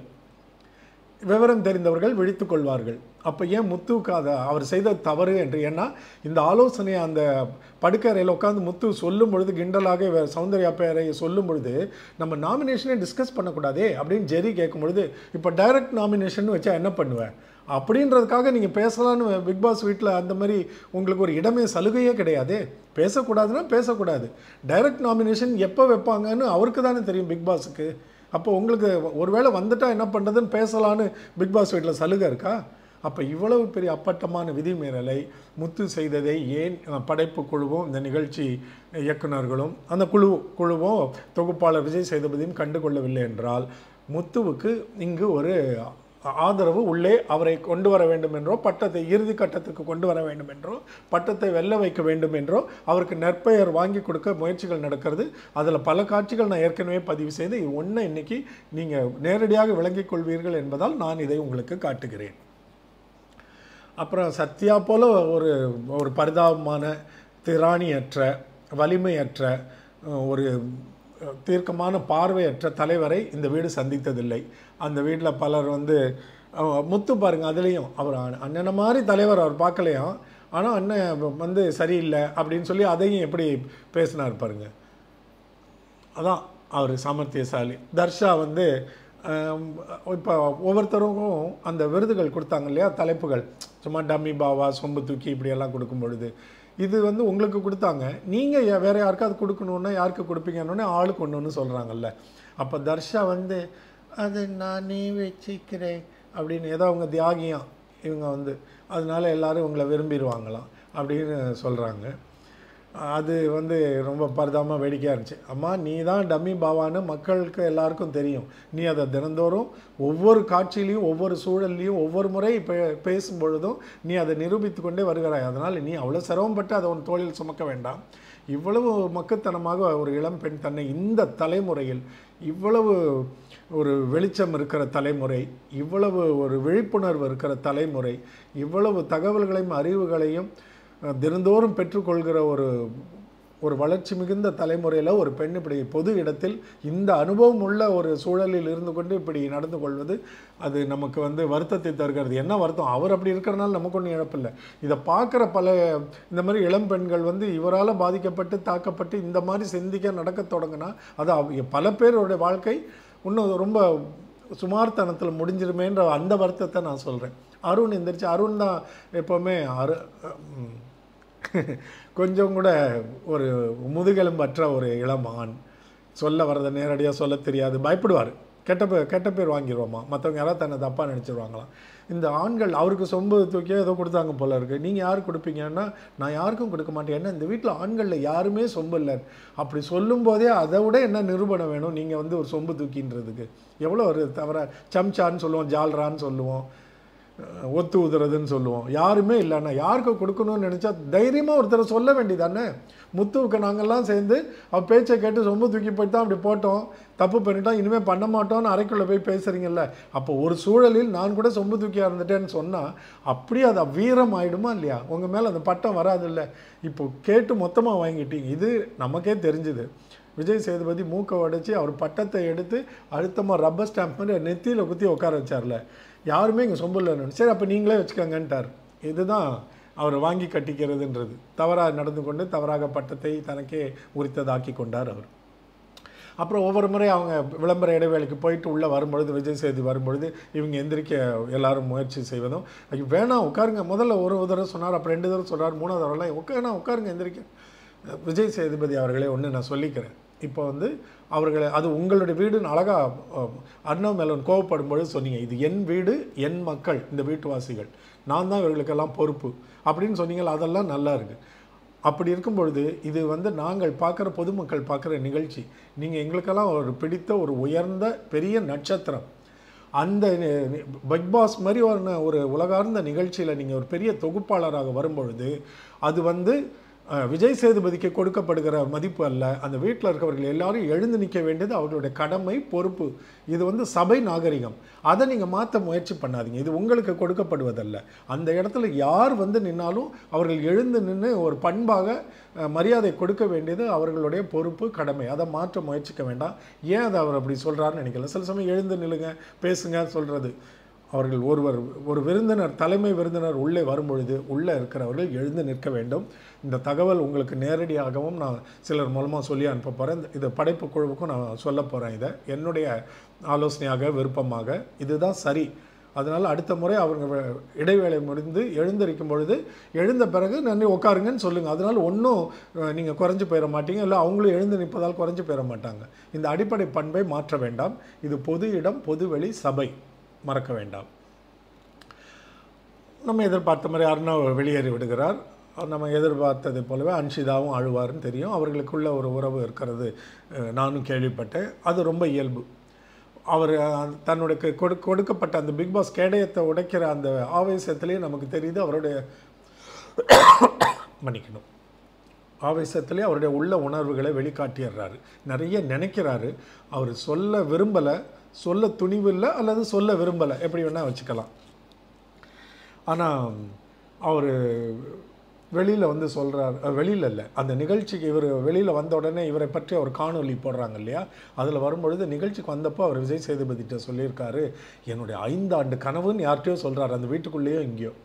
விவரம் தெரிந்தவர்கள் விழித்துக் கொள்வார்கள் அப்போ ஏன் முத்துவுக்கு அதை அவர் செய்த தவறு என்று ஏன்னா இந்த ஆலோசனையை அந்த படுக்கறையில் உட்காந்து முத்து சொல்லும் பொழுது கிண்டலாக இவ சௌந்தர்யா பேரை சொல்லும் பொழுது நம்ம நாமினேஷனே டிஸ்கஸ் பண்ணக்கூடாதே அப்படின்னு ஜெரி கேட்கும் பொழுது இப்போ டைரக்ட் நாமினேஷன் வச்சா என்ன பண்ணுவேன் அப்படின்றதுக்காக நீங்கள் பேசலான்னு பிக் பாஸ் வீட்டில் அந்த மாதிரி உங்களுக்கு ஒரு இடமே சலுகையே கிடையாது பேசக்கூடாதுன்னா பேசக்கூடாது டைரக்ட் நாமினேஷன் எப்போ வைப்பாங்கன்னு அவருக்கு தானே தெரியும் பிக் பாஸுக்கு அப்போ உங்களுக்கு ஒருவேளை வந்துட்டா என்ன பண்ணுறதுன்னு பேசலான்னு பிக் பாஸ் வீட்டில் சலுகை இருக்கா அப்போ இவ்வளவு பெரிய அப்பட்டமான விதிமீறலை முத்து செய்ததை ஏன் அஹ், படைப்பு குழுவும் இந்த நிகழ்ச்சி இயக்குனர்களும் அந்த குழு குழுவும் தொகுப்பாளர் விஜய் சேதுபதியும் கண்டுகொள்ளவில்லை என்றால் முத்துவுக்கு இங்கு ஒரு ஆதரவு உள்ளே அவரை கொண்டு வர வேண்டும் என்றோ பட்டத்தை இறுதி கட்டத்துக்கு கொண்டு வர வேண்டும் என்றோ பட்டத்தை வெல்ல வைக்க வேண்டும் என்றோ அவருக்கு நற்பெயர் வாங்கி கொடுக்க முயற்சிகள் நடக்கிறது அதில் பல காட்சிகள் நான் ஏற்கனவே பதிவு செய்து ஒன்றை இன்னைக்கு நீங்கள் நேரடியாக விளங்கிக் கொள்வீர்கள் என்பதால் நான் இதை உங்களுக்கு காட்டுகிறேன் அப்புறம் சத்யா போல ஒரு ஒரு பரிதாபமான திராணியற்ற வலிமையற்ற அஹ், ஒரு அஹ், தீர்க்கமான பார்வையற்ற தலைவரை இந்த வீடு சந்தித்ததில்லை அந்த வீட்டில் பலர் வந்து அஹ், முத்து பாருங்க அதுலேயும் அவர் அண்ண- அண்ணனை மாதிரி தலைவர் அவர் பார்க்கலையாம் ஆனால் அண்ணன் வந்து சரியில்லை அப்படின்னு சொல்லி அதையும் எப்படி பேசினார் பாருங்க அதான் அவர் சாமர்த்தியசாலி தர்ஷா வந்து இப்போ ஒவ்வொருத்தருக்கும் அந்த விருதுகள் கொடுத்தாங்க இல்லையா தலைப்புகள் சும்மா டம்மி பாவா சொம்பு தூக்கி இப்படியெல்லாம் கொடுக்கும் பொழுது இது வந்து உங்களுக்கு கொடுத்தாங்க நீங்கள் வேறு யாருக்காவது கொடுக்கணுன்னா யாருக்கு கொடுப்பீங்கன்னு ஆளுக்கு ஒன்று ஒன்று சொல்கிறாங்கல்ல அப்போ தர்ஷா வந்து அது நானே வச்சுக்கிறேன் அப்படின்னு ஏதோ அவங்க தியாகியம் இவங்க வந்து அதனால எல்லாரும் இவங்களை விரும்பிடுவாங்களாம் அப்படின்னு சொல்கிறாங்க அது வந்து ரொம்ப பரிதாபமாக வேடிக்கையாக இருந்துச்சு அம்மா நீ தான் டம்மி பாவான்னு மக்களுக்கு எல்லாருக்கும் தெரியும் நீ அதை தினந்தோறும் ஒவ்வொரு காட்சியிலையும் ஒவ்வொரு சூழல்லையும் ஒவ்வொரு முறை பே பேசும் பொழுதும் நீ அதை நிரூபித்து கொண்டே வருகிறாய் அதனால் நீ அவ்வளோ சிரமப்பட்டு அதை உன் தோளில் சுமக்க வேண்டாம் இவ்வளவு மக்குத்தனமாக ஒரு இளம் பெண் தன்னை இந்த தலைமுறையில் இவ்வளவு ஒரு வெளிச்சம் இருக்கிற தலைமுறை இவ்வளவு ஒரு விழிப்புணர்வு இருக்கிற தலைமுறை இவ்வளவு தகவல்களையும் அறிவுகளையும் அஹ், தினந்தோறும் பெற்றுக்கொள்கிற ஒரு ஒரு வளர்ச்சி மிகுந்த தலைமுறையில் ஒரு பெண் இப்படி பொது இடத்தில் இந்த அனுபவம் உள்ள ஒரு சூழலில் இருந்து கொண்டு இப்படி நடந்து கொள்வது அது நமக்கு வந்து வருத்தத்தை தருகிறது என்ன வருத்தம் அவர் அப்படி இருக்கிறனால நமக்கு ஒன்றும் இழப்பில்லை இதை பார்க்குற பல இந்த மாதிரி இளம் பெண்கள் வந்து இவரால் பாதிக்கப்பட்டு தாக்கப்பட்டு இந்த மாதிரி சிந்திக்க நடக்க தொடங்கினா அது அவ- பல பேருடைய வாழ்க்கை இன்னும் ரொம்ப சுமார்த்தனத்தில் முடிஞ்சிருமேன்ற அந்த வருத்தத்தை நான் சொல்கிறேன் அருண் எந்திரிச்சு அருண் தான் எப்போவுமே அரு ம், கொஞ்சம் கூட ஒரு முதுகெலும்பற்ற ஒரு இளம் ஆண் சொல்ல வர்றதை நேரடியாக சொல்ல தெரியாது பயப்படுவார் கெட்ட பேர் கெட்ட பேர் வாங்கிடுவோமா மற்றவங்க யாராவது தன்னை தப்பாக நினச்சிருவாங்களாம் இந்த ஆண்கள் அவருக்கு சொம்பு தூக்கியோ ஏதோ கொடுத்தாங்க போல இருக்குது நீங்கள் யார் கொடுப்பீங்கன்னா நான் யாருக்கும் கொடுக்க மாட்டேன் ஏன்னா இந்த வீட்டில் ஆண்களில் யாருமே சொம்பு இல்லை அப்படி சொல்லும்போதே அதை விட என்ன நிரூபணம் வேணும் நீங்கள் வந்து ஒரு சொம்பு தூக்கின்றதுக்கு எவ்வளோ ஒரு தவிர சம்சான்னு சொல்லுவோம் ஜால்ரான்னு சொல்லுவோம் அஹ் ஒத்து உதுறதுன்னு சொல்லுவோம் யாருமே இல்லைன்னா யாருக்கு கொடுக்கணும்னு நினச்சா தைரியமாக ஒருத்தரை சொல்ல வேண்டியதானே முத்துவுக்கு நாங்கள்லாம் சேர்ந்து அவள் பேச்சை கேட்டு ரொம்ப தூக்கி போயிட்டு தான் அப்படி போட்டோம் தப்பு பண்ணிட்டோம் இனிமேல் பண்ண மாட்டோம்னு அறைக்குள்ளே போய் பேசுகிறீங்கல்ல அப்போ ஒரு சூழலில் நான் கூட சொம்பு தூக்கியாக இருந்துட்டேன்னு சொன்னால் அப்படியே அது வீரம் ஆயிடுமா இல்லையா உங்கள் மேலே அந்த பட்டம் வராதுல்ல இப்போ கேட்டு மொத்தமாக வாங்கிட்டீங்க இது நமக்கே தெரிஞ்சுது விஜய் சேதுபதி மூக்கை உடைச்சி அவர் பட்டத்தை எடுத்து அழுத்தமாக ரப்பர் ஸ்டாம்ப் மாதிரி நெத்தியில் குத்தி உட்கார வச்சார்ல யாருமே இங்கே சொம்பு இல்லைன்னு சரி அப்போ நீங்களே வச்சுக்கோங்கன்ட்டார் இதுதான் அவர் வாங்கி கட்டிக்கிறதுன்றது தவறாக நடந்து கொண்டு தவறாக பட்டத்தை தனக்கே உரித்ததாக்கி கொண்டார் அவர் அப்புறம் ஒவ்வொரு முறை அவங்க விளம்பர இடைவேளைக்கு போயிட்டு உள்ளே வரும்பொழுது விஜய் சேது வரும்பொழுது இவங்க எந்திரிக்க எல்லாரும் முயற்சி செய்வதும் ஐயோ வேணாம் உட்காருங்க முதல்ல ஒரு தடவை சொன்னார் அப்புறம் ரெண்டு தடவை சொன்னார் மூணாவது தடவைலாம் உட்காருனா உட்காருங்க எந்திரிக்க விஜய் சேதுபதி அவர்களே ஒன்று நான் சொல்லிக்கிறேன் இப்போ வந்து அவர்களை அது உங்களுடைய வீடுன்னு அழகாக அண்ணா மேலன் கோவப்படும் பொழுது சொன்னீங்க இது என் வீடு என் மக்கள் இந்த வீட்டுவாசிகள் நான் தான் இவர்களுக்கெல்லாம் பொறுப்பு அப்படின்னு சொன்னீங்களா அதெல்லாம் நல்லா இருக்குது அப்படி இருக்கும் பொழுது இது வந்து நாங்கள் பார்க்குற பொதுமக்கள் பார்க்குற நிகழ்ச்சி நீங்கள் எங்களுக்கெல்லாம் ஒரு பிடித்த ஒரு உயர்ந்த பெரிய நட்சத்திரம் அந்த பிக் பாஸ் மாதிரி ஒரு ஒரு உலகார்ந்த நிகழ்ச்சியில் நீங்கள் ஒரு பெரிய தொகுப்பாளராக வரும்பொழுது அது வந்து அஹ், விஜய் சேதுபதிக்கு கொடுக்கப்படுகிற மதிப்பு அல்ல அந்த வீட்டில் இருக்கவர்கள் எல்லாரும் எழுந்து நிற்க வேண்டியது அவர்களுடைய கடமை பொறுப்பு இது வந்து சபை நாகரிகம் அதை நீங்கள் மாற்ற முயற்சி பண்ணாதீங்க இது உங்களுக்கு கொடுக்கப்படுவதல்ல அந்த இடத்துல யார் வந்து நின்னாலும் அவர்கள் எழுந்து நின்று ஒரு பண்பாக அஹ், மரியாதை கொடுக்க வேண்டியது அவர்களுடைய பொறுப்பு கடமை அதை மாற்ற முயற்சிக்க வேண்டாம் ஏன் அதை அவர் அப்படி சொல்கிறாருன்னு நினைக்கல சில சமயம் எழுந்து நில்லுங்க பேசுங்க சொல்கிறது அவர்கள் ஒருவர் ஒரு விருந்தினர் தலைமை விருந்தினர் உள்ளே வரும்பொழுது உள்ளே இருக்கிறவர்கள் எழுந்து நிற்க வேண்டும் இந்த தகவல் உங்களுக்கு நேரடியாகவும் நான் சிலர் மூலமாக சொல்லி அனுப்ப போகிறேன் இது படைப்பு குழுவுக்கும் நான் சொல்ல போகிறேன் இதை என்னுடைய ஆலோசனையாக விருப்பமாக இதுதான் சரி அதனால் அடுத்த முறை அவங்க வே- இடைவேளை முடிந்து எழுந்திருக்கும் பொழுது எழுந்த பிறகு நன்றி உட்காருங்கன்னு சொல்லுங்கள் அதனால் ஒன்றும் நீங்கள் குறைஞ்சு போயிட மாட்டீங்க இல்லை அவங்களும் எழுந்து நிற்பதால் குறைஞ்சு போயிட மாட்டாங்க இந்த அடிப்படை பண்பை மாற்ற வேண்டாம் இது பொது இடம் பொதுவெளி சபை மறக்க வேண்டாம் நம்ம எதிர்பார்த்த மாதிரி அருணா வெளியேறி விடுகிறார் நம்ம எதிர்பார்த்தது போலவே அன்ஷிதாவும் அழுவார்னு தெரியும் அவர்களுக்குள்ள ஒரு உறவு இருக்கிறது அஹ், நானும் கேள்விப்பட்டேன் அது ரொம்ப இயல்பு அவர் அஹ், தன்னுடைய கு- கொடு கொடுக்கப்பட்ட அந்த பிக் பாஸ் கேடயத்தை உடைக்கிற அந்த ஆவேசத்திலேயே நமக்கு தெரியுது அவருடைய மன்னிக்கணும் ஆவேசத்திலே அவருடைய உள்ள உணர்வுகளை வெளிக்காட்டிடுறாரு நிறைய நினைக்கிறாரு அவர் சொல்ல விரும்பலை சொல்ல துணிவில்லை அல்லது சொல்ல விரும்பலை எப்படி வேணால் வச்சுக்கலாம் ஆனால் அவர் வெளியில் வந்து சொல்கிறார் வெளியில் இல்லை அந்த நிகழ்ச்சிக்கு இவர் வெளியில் வந்த உடனே இவரை பற்றி ஒரு காணொளி போடுறாங்க இல்லையா அதில் வரும்பொழுது நிகழ்ச்சிக்கு வந்தப்போ அவர் விஜய் சேதுபதிட்ட சொல்லியிருக்காரு என்னுடைய ஐந்தாண்டு கனவுன்னு யார்கிட்டயோ சொல்கிறார் அந்த வீட்டுக்குள்ளேயோ இங்கேயோ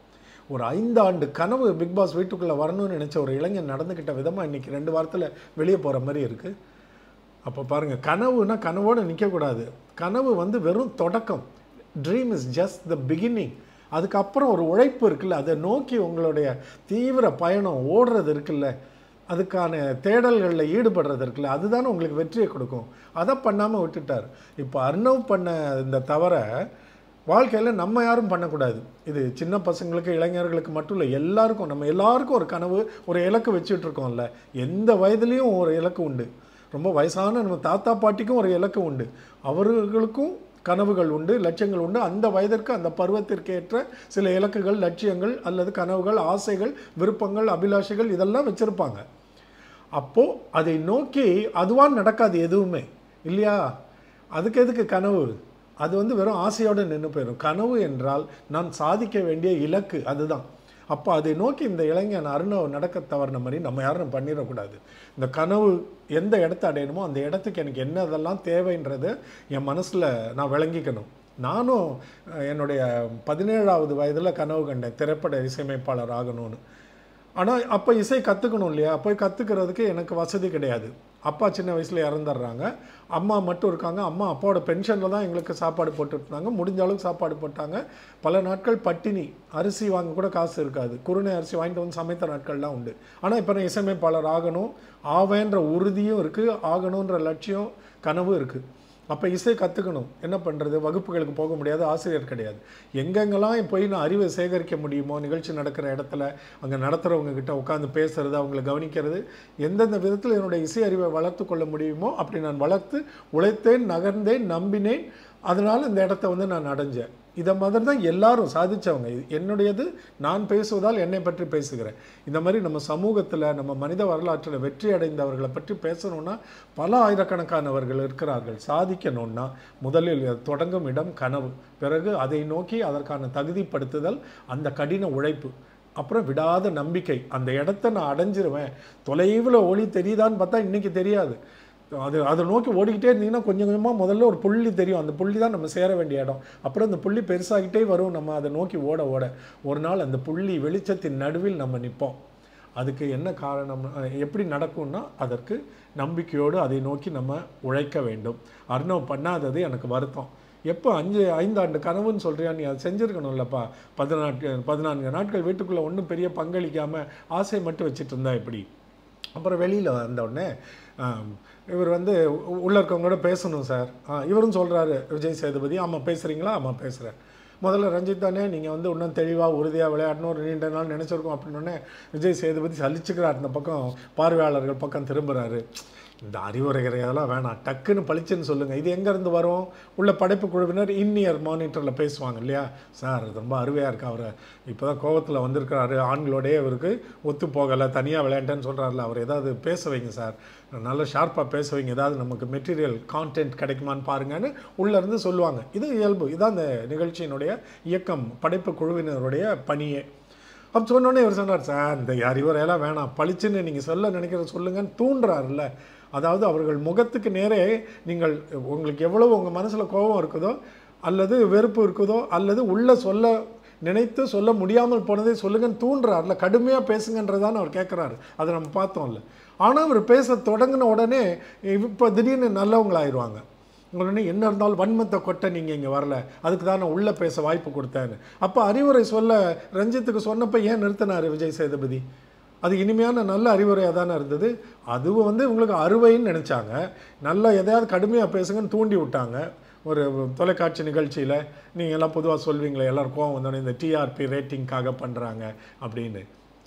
ஒரு ஐந்து ஆண்டு கனவு பிக் பாஸ் வீட்டுக்குள்ளே வரணும்னு நினச்ச ஒரு இளைஞன் நடந்துக்கிட்ட விதமாக இன்றைக்கி ரெண்டு வாரத்தில் வெளியே போகிற மாதிரி இருக்குது அப்போ பாருங்கள் கனவுனா கனவோடு நிற்கக்கூடாது கனவு வந்து வெறும் தொடக்கம் dream is just the beginning அதுக்கப்புறம் ஒரு உழைப்பு இருக்குல்ல அதை நோக்கி உங்களுடைய தீவிர பயணம் ஓடுறது இருக்குல்ல அதுக்கான தேடல்களில் ஈடுபடுறது இருக்குல்ல அதுதானே உங்களுக்கு வெற்றியை கொடுக்கும் அதை பண்ணாமல் விட்டுட்டார் இப்போ அர்ணவ் பண்ண இந்த தவறை வாழ்க்கையில் நம்ம யாரும் பண்ணக்கூடாது இது சின்ன பசங்களுக்கு இளைஞர்களுக்கு மட்டும் இல்லை எல்லாருக்கும் நம்ம எல்லாருக்கும் ஒரு கனவு ஒரு இலக்கு வச்சுட்டு இருக்கோம்ல எந்த வயதுலேயும் ஒரு இலக்கு உண்டு ரொம்ப வயசான நம்ம தாத்தா பாட்டிக்கும் ஒரு இலக்கு உண்டு அவர்களுக்கும் கனவுகள் உண்டு லட்சியங்கள் உண்டு அந்த வயதிற்கு அந்த பருவத்திற்கு ஏற்ற சில இலக்குகள் லட்சியங்கள் அல்லது கனவுகள் ஆசைகள் விருப்பங்கள் அபிலாஷைகள் இதெல்லாம் வச்சுருப்பாங்க அப்போது அதை நோக்கி அதுவாக நடக்காது எதுவுமே இல்லையா அதுக்கு எதுக்கு கனவு அது வந்து வெறும் ஆசையோடு நின்று போயிடும் கனவு என்றால் நான் சாதிக்க வேண்டிய இலக்கு அதுதான் அப்போ அதை நோக்கி இந்த இளைஞன் அருணவ் நடக்க தவறின மாதிரி நம்ம யாரும் பண்ணிடக்கூடாது இந்த கனவு எந்த இடத்த அடையணுமோ அந்த இடத்துக்கு எனக்கு என்னதெல்லாம் தேவைன்றதை என் மனசில் நான் விளங்கிக்கணும் நானும் அஹ், என்னுடைய பதினேழாவது வயதில் கனவு கண்டேன் திரைப்பட இசையமைப்பாளர் ஆகணும்னு ஆனால் அப்போ இசை கற்றுக்கணும் இல்லையா போய் கற்றுக்கிறதுக்கு எனக்கு வசதி கிடையாது அப்பா சின்ன வயசில் இறந்துடுறாங்க அம்மா மட்டும் இருக்காங்க அம்மா அப்பாவோட பென்ஷனில் தான் எங்களுக்கு சாப்பாடு போட்டுருந்தாங்க முடிஞ்ச அளவுக்கு சாப்பாடு போட்டாங்க பல நாட்கள் பட்டினி அரிசி வாங்க கூட காசு இருக்காது குருணை அரிசி வாங்கிட்டு வந்து சமைத்த நாட்கள்லாம் உண்டு ஆனால் இப்போ நான் இசையமைப்பாளர் ஆகணும் ஆவேன்ற உறுதியும் இருக்குது ஆகணுன்ற லட்சியம் கனவு இருக்குது அப்போ இசை கற்றுக்கணும் என்ன பண்ணுறது வகுப்புகளுக்கு போக முடியாது ஆசிரியர் கிடையாது எங்கெங்கெல்லாம் போய் நான் அறிவை சேகரிக்க முடியுமோ நிகழ்ச்சி நடக்கிற இடத்துல அங்கே நடத்துகிறவங்க கிட்ட உட்காந்து பேசுறது அவங்கள கவனிக்கிறது எந்தெந்த விதத்தில் என்னுடைய இசை அறிவை வளர்த்து கொள்ள முடியுமோ அப்படி நான் வளர்த்து உழைத்தேன் நகர்ந்தேன் நம்பினேன் அதனால் இந்த இடத்த வந்து நான் அடைஞ்சேன் இதை மாதிரி தான் எல்லாரும் சாதிச்சவங்க இது என்னுடையது நான் பேசுவதால் என்னை பற்றி பேசுகிறேன் இந்த மாதிரி நம்ம சமூகத்தில் நம்ம மனித வரலாற்றில் வெற்றி அடைந்தவர்களை பற்றி பேசணும்னா பல ஆயிரக்கணக்கானவர்கள் இருக்கிறார்கள் சாதிக்கணும்னா முதலில் அது தொடங்கும் இடம் கனவு பிறகு அதை நோக்கி அதற்கான தகுதிப்படுத்துதல் அந்த கடின உழைப்பு அப்புறம் விடாத நம்பிக்கை அந்த இடத்த நான் அடைஞ்சிருவேன் தொலைவில் ஒளி தெரியுதான்னு பார்த்தா இன்னைக்கு தெரியாது அது அதை நோக்கி ஓடிக்கிட்டே இருந்தீங்கன்னா கொஞ்சம் கொஞ்சமாக முதல்ல ஒரு புள்ளி தெரியும் அந்த புள்ளி தான் நம்ம சேர வேண்டிய இடம் அப்புறம் அந்த புள்ளி பெருசாகிட்டே வரும் நம்ம அதை நோக்கி ஓட ஓட ஒரு நாள் அந்த புள்ளி வெளிச்சத்தின் நடுவில் நம்ம நிற்போம் அதுக்கு என்ன காரணம் அஹ் எப்படி நடக்கும்னா அதற்கு நம்பிக்கையோடு அதை நோக்கி நம்ம உழைக்க வேண்டும் அர்ணவ் பண்ணாதது எனக்கு வருத்தம் எப்போ அஞ்சு ஐந்தாண்டு கனவுன்னு சொல்றியா நீ அதை செஞ்சுருக்கணும்லப்பா பதினாட்டு பதினான்கு நாட்கள் வீட்டுக்குள்ளே ஒன்றும் பெரிய பங்களிக்காமல் ஆசை மட்டும் வச்சுட்டு இருந்தா எப்படி அப்புறம் வெளியில் வந்த உடனே ஆம், இவர் வந்து உ- உள்ள இருக்கவங்களோட பேசணும் சார் ஆ, இவரும் சொல்கிறாரு விஜய் சேதுபதி ஆமாம் பேசுகிறீங்களா ஆமாம் பேசுகிறேன் முதல்ல ரஞ்சித் தானே நீங்கள் வந்து இன்னும் தெளிவாக உறுதியாக விளையாடணும் ஒரு நீண்ட நாள் நினச்சிருக்கோம் அப்படின்னோடனே விஜய் சேதுபதி சலிச்சுக்கிறார் இந்த பக்கம் பார்வையாளர்கள் பக்கம் திரும்புகிறாரு இந்த அறிவுரைகள் அதெல்லாம் வேணாம் டக்குன்னு பளிச்சுன்னு சொல்லுங்கள் இது எங்கேருந்து வரும் உள்ள படைப்பு குழுவினர் இன்னியர் மானிட்டரில் பேசுவாங்க இல்லையா சார் இது ரொம்ப அருமையாக இருக்கு அவர் இப்போ தான் கோவத்தில் வந்திருக்கிறாரு ஆண்களோடயே அவருக்கு ஒத்து போகலை தனியாக விளையாண்டேன்னு சொல்கிறாருல அவர் ஏதாவது பேச வைங்க சார் நல்ல ஷார்ப்பாக பேச வைங்க ஏதாவது நமக்கு மெட்டீரியல் கான்டென்ட் கிடைக்குமான்னு பாருங்கன்னு உள்ளேருந்து சொல்லுவாங்க இது இயல்பு இதான் அந்த நிகழ்ச்சியினுடைய இயக்கம் படைப்பு குழுவினருடைய பணியே அப்போ சொன்னோடனே இவர் சொன்னார் சார் இந்த அறிவுரையெல்லாம் வேணாம் பளிச்சுன்னு நீங்கள் சொல்ல நினைக்கிறத சொல்லுங்கன்னு தூண்டுறாருல்ல அதாவது அவர்கள் முகத்துக்கு நேரே நீங்கள் உங்களுக்கு எவ்வளவு உங்கள் மனசில் கோபம் இருக்குதோ அல்லது வெறுப்பு இருக்குதோ அல்லது உள்ள சொல்ல நினைத்து சொல்ல முடியாமல் போனதை சொல்லுங்கன்னு தூண்டுறாருல கடுமையாக பேசுங்கன்றதான்னு அவர் கேட்குறாரு அதை நம்ம பார்த்தோம்ல ஆனால் அவர் பேச தொடங்கின உடனே இப்போ திடீர்னு நல்லவங்களாயிருவாங்க உடனே என்ன இருந்தாலும் வன்மத்தை கொட்ட நீங்கள் இங்கே வரல அதுக்கு தான் நான் உள்ளே பேச வாய்ப்பு கொடுத்தேன்னு அப்போ அறிவுரை சொல்ல ரஞ்சித்துக்கு சொன்னப்போ ஏன் நிறுத்தினார் விஜய் சேதுபதி அது இனிமையான நல்ல அறிவுரையாக தானே இருந்தது அதுவும் வந்து உங்களுக்கு அறுவைன்னு நினச்சாங்க நல்லா எதையாவது கடுமையாக பேசுங்கன்னு தூண்டி விட்டாங்க ஒரு தொலைக்காட்சி நிகழ்ச்சியில் நீங்கள் எல்லாம் பொதுவாக சொல்வீங்களே எல்லாரும் கோவம் வந்தோடனே இந்த டிஆர்பி ரேட்டிங்காக பண்ணுறாங்க அப்படின்னு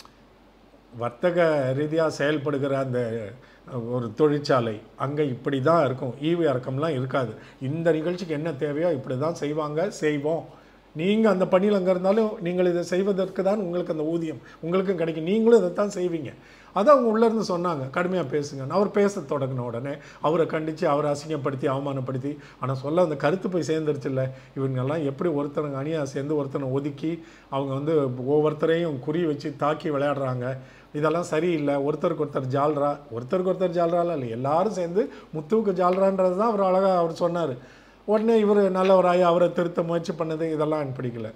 வர்த்தக ரீதியாக செயல்படுகிற அந்த ஒரு தொழிற்சாலை அங்கே இப்படி தான் இருக்கும் ஈவு இறக்கம்லாம் இருக்காது இந்த நிகழ்ச்சிக்கு என்ன தேவையோ இப்படி தான் செய்வாங்க செய்வோம் நீங்கள் அந்த பணியில் அங்கே இருந்தாலும் நீங்கள் இதை செய்வதற்கு தான் உங்களுக்கு அந்த ஊதியம் உங்களுக்கும் கிடைக்கும் நீங்களும் இதை தான் செய்வீங்க அதை அவங்க உள்ளேருந்து சொன்னாங்க கடுமையாக பேசுங்க அவர் பேச தொடங்கின உடனே அவரை கண்டித்து அவரை அசிங்கப்படுத்தி அவமானப்படுத்தி ஆனால் சொல்ல அந்த கருத்து போய் சேர்ந்துருச்சுல்ல இவங்கெல்லாம் எப்படி ஒருத்தனுங்க அணியாக சேர்ந்து ஒருத்தனை ஒதுக்கி அவங்க வந்து ஒவ்வொருத்தரையும் குறி வச்சு தாக்கி விளையாடுறாங்க இதெல்லாம் சரியில்லை ஒருத்தருக்கு ஒருத்தர் ஜால்ரா ஒருத்தருக்கு ஒருத்தர் ஜால்ராலாம் இல்லை எல்லாரும் சேர்ந்து முத்துவுக்கு ஜால்ரான்றது தான் அவர் அழகாக அவர் சொன்னார் உடனே இவர் நல்லவராய் அவரை திருத்த முயற்சி பண்ணது இதெல்லாம் எனக்கு பிடிக்கல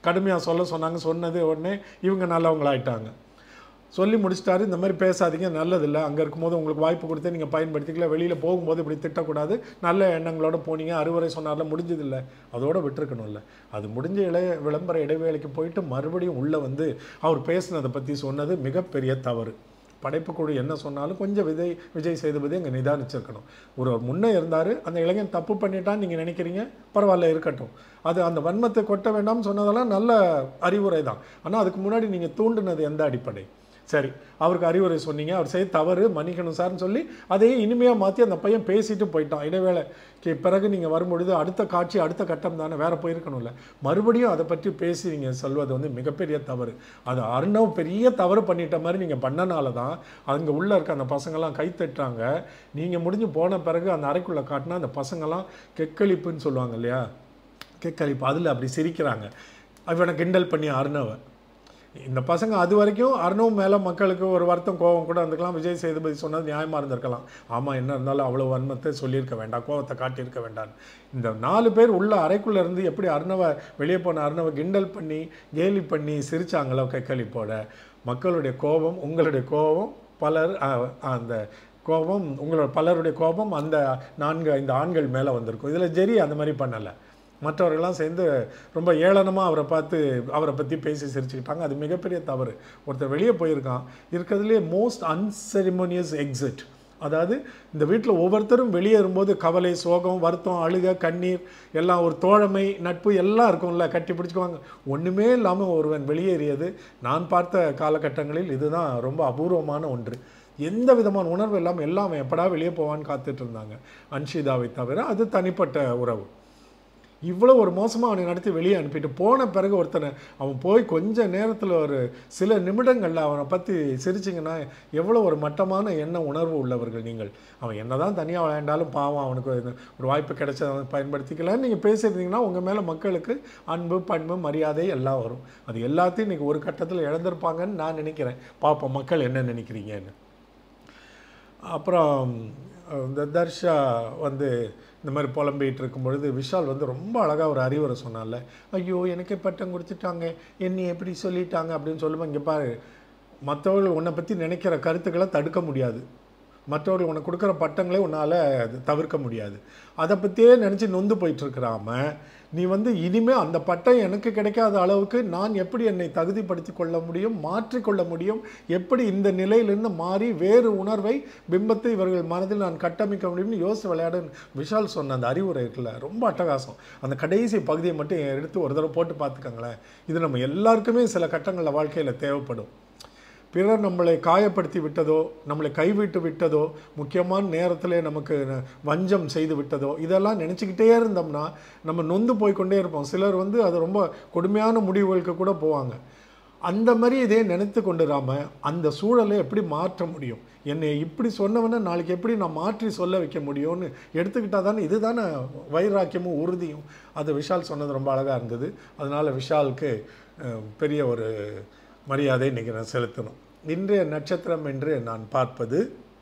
கடுமையாக சொல்ல சொன்னாங்க சொன்னது உடனே இவங்க நல்லவங்களாயிட்டாங்க சொல்லி முடிச்சிட்டாரு இந்த மாதிரி பேசாதீங்க நல்லதில்லை அங்கே இருக்கும்போது உங்களுக்கு வாய்ப்பு கொடுத்து நீங்கள் பயன்படுத்திக்கல வெளியில் போகும்போது இப்படி திட்டக்கூடாது நல்ல எண்ணங்களோட போனீங்க அறுவரை சொன்னார்ல முடிஞ்சதில்லை அதோட விட்டுருக்கணும்ல அது முடிஞ்ச இளைய விளம்பர இடைவேளைக்கு போயிட்டு மறுபடியும் உள்ளே வந்து அவர் பேசினதை பற்றி சொன்னது மிகப்பெரிய தவறு படைப்புக்குழு என்ன சொன்னாலும் கொஞ்சம் விஜய் விஜய் சேதுபதி அங்கே நிதானிச்சிருக்கணும் ஒரு முன்னே இருந்தார் அந்த இளைஞன் தப்பு பண்ணிட்டான்னு நீங்கள் நினைக்கிறீங்க பரவாயில்ல இருக்கட்டும் அது அந்த வன்மத்தை கொட்ட வேண்டாம்னு சொன்னதெல்லாம் நல்ல அறிவுரை தான் ஆனால் அதுக்கு முன்னாடி நீங்கள் தூண்டுனது எந்த அடிப்படை சரி அவருக்கு அறிவுரை சொன்னீங்க அவர் செய்ய தவறு மன்னிக்கணும் சார்னு சொல்லி அதையே இனிமையாக மாற்றி அந்த பையன் பேசிட்டு போயிட்டான் இடைவேளைக்கு பிறகு நீங்கள் வரும்பொழுது அடுத்த காட்சி அடுத்த கட்டம் தானே வேற போயிருக்கணும்ல மறுபடியும் அதை பற்றி பேசி நீங்கள் சொல்வது வந்து மிகப்பெரிய தவறு அது அர்ணவ் பெரிய தவறு பண்ணிட்ட மாதிரி நீங்கள் பண்ணனால தான் அங்கே உள்ளே இருக்க அந்த பசங்கள்லாம் கை தட்டுறாங்க நீங்கள் முடிஞ்சு போன பிறகு அந்த அறைக்குள்ளே காட்டினா அந்த பசங்கள்லாம் கெக்களிப்புன்னு சொல்லுவாங்க இல்லையா கெக்களிப்பு அதில் அப்படி சிரிக்கிறாங்க அவனை கிண்டல் பண்ணி அர்ணவை இந்த பசங்க அது வரைக்கும் அர்ணவ் மேலே மக்களுக்கு ஒரு வருத்தம் கோபம் கூட இருந்துக்கலாம் விஜய் சேதுபதி சொன்னது நியாயமாக இருந்திருக்கலாம் ஆமாம் என்ன இருந்தாலும் அவ்வளோ வன்மத்தை சொல்லியிருக்க வேண்டாம் கோபத்தை காட்டியிருக்க வேண்டாம் இந்த நாலு பேர் உள்ள அறைக்குள்ளே இருந்து எப்படி அர்ணவை வெளியே போன அர்ணவை கிண்டல் பண்ணி கேலி பண்ணி சிரிச்சாங்களோ கைக்களிப்போட மக்களுடைய கோபம் உங்களுடைய கோபம் பலர் அஹ், அந்த கோபம் உங்களோட பலருடைய கோபம் அந்த நான்கு ஐந்து ஆண்கள் மேலே வந்திருக்கும் இதில் ஜெரி அந்த மாதிரி பண்ணலை மற்றவர்கள்லாம் சேர்ந்து ரொம்ப ஏளனமாக அவரை பார்த்து அவரை பற்றி பேசி சிரிச்சுக்கிட்டாங்க அது மிகப்பெரிய தவறு ஒருத்தர் வெளியே போயிருக்கான் இருக்கிறதுலே மோஸ்ட் அன்செரிமோனியஸ் எக்ஸிட் அதாவது இந்த வீட்டில் ஒவ்வொருத்தரும் வெளியேறும்போது கவலை சோகம் வருத்தம் அழுக கண்ணீர் எல்லாம் ஒரு தோழமை நட்பு எல்லாம் இருக்கும்ல கட்டி பிடிச்சிக்குவாங்க ஒன்றுமே இல்லாமல் ஒருவன் வெளியேறியது நான் பார்த்த காலகட்டங்களில் இதுதான் ரொம்ப அபூர்வமான ஒன்று எந்த விதமான உணர்வு இல்லாமல் எல்லாம் அவன் எப்படா வெளியே போவான்னு காத்துட்டு இருந்தாங்க அன்ஷிதாவை தவிர அது தனிப்பட்ட உறவு இவ்வளோ ஒரு மோசமாக அவனை நடத்தி வெளியே அனுப்பிட்டு போன பிறகு ஒருத்தனை அவன் போய் கொஞ்ச நேரத்தில் ஒரு சில நிமிடங்களில் அவனை பற்றி சிரிச்சிங்கன்னா எவ்வளோ ஒரு மட்டமான எண்ண உணர்வு உள்ளவர்கள் நீங்கள் அவன் என்னதான் தனியாக விளையாண்டாலும் பாவம் அவனுக்கு ஒரு- ஒரு வாய்ப்பு கிடைச்ச அவன் பயன்படுத்திக்கலாம்னு நீங்கள் பேசியிருந்தீங்கன்னா உங்கள் மேலே மக்களுக்கு அன்பு பண்பு மரியாதை எல்லாம் வரும் அது எல்லாத்தையும் இன்றைக்கி ஒரு கட்டத்தில் இழந்திருப்பாங்கன்னு நான் நினைக்கிறேன் பார்ப்போம் மக்கள் என்ன நினைக்கிறீங்கன்னு அப்புறம் அஹ், இந்த தர்ஷா வந்து இந்த மாதிரி புலம்பிகிட்டு இருக்கும் பொழுது விஷால் வந்து ரொம்ப அழகாக ஒரு அறிவுரை சொன்னால ஐயோ எனக்கே பட்டம் கொடுத்துட்டாங்க என்னை எப்படி சொல்லிட்டாங்க அப்படின்னு சொல்லும்போது இங்கே பாரு மற்றவர்கள் உன்னை பற்றி நினைக்கிற கருத்துக்களை தடுக்க முடியாது மற்றவர்கள் உனக்கு கொடுக்குற பட்டங்களே உன்னால் தவிர்க்க முடியாது அதை பற்றியே நினச்சி நொந்து போயிட்டுருக்கிறாம நீ வந்து இனிமேல் அந்த பட்டம் எனக்கு கிடைக்காத அளவுக்கு நான் எப்படி என்னை தகுதிப்படுத்தி கொள்ள முடியும் மாற்றிக்கொள்ள முடியும் எப்படி இந்த நிலையிலிருந்து மாறி வேறு உணர்வை பிம்பத்தை இவர்கள் மனதில் நான் கட்டமைக்க முடியும்னு யோசிச்சு விளையாடு விஷால் சொன்ன அந்த அறிவுரை இருக்குல்ல ரொம்ப அட்டகாசம் அந்த கடைசி பகுதியை மட்டும் எடுத்து ஒரு தடவை போட்டு பார்த்துக்கங்களேன் இது நம்ம எல்லாருக்குமே சில கட்டங்களில் வாழ்க்கையில் தேவைப்படும் பிறர் நம்மளை காயப்படுத்தி விட்டதோ நம்மளை கைவிட்டு விட்டதோ முக்கியமான நேரத்தில் நமக்கு ந- வஞ்சம் செய்து விட்டதோ இதெல்லாம் நினச்சிக்கிட்டே இருந்தோம்னா நம்ம நொந்து போய்க்கொண்டே இருப்போம் சிலர் வந்து அது ரொம்ப கொடுமையான முடிவுகளுக்கு கூட போவாங்க அந்த மாதிரி இதே நினைத்து கொண்டுராம அந்த சூழலை எப்படி மாற்ற முடியும் என்னை இப்படி சொன்னவனை நாளைக்கு எப்படி நான் மாற்றி சொல்ல வைக்க முடியும்னு எடுத்துக்கிட்டா தானே இதுதானே வைராக்கியமும் உறுதியும் அது விஷால் சொன்னது ரொம்ப அழகாக இருந்தது அதனால் விஷாலுக்கு அஹ், பெரிய ஒரு மரியாதை இன்றைக்கி நான் செலுத்தணும் இன்றைய நட்சத்திரம் என்று நான் பார்ப்பது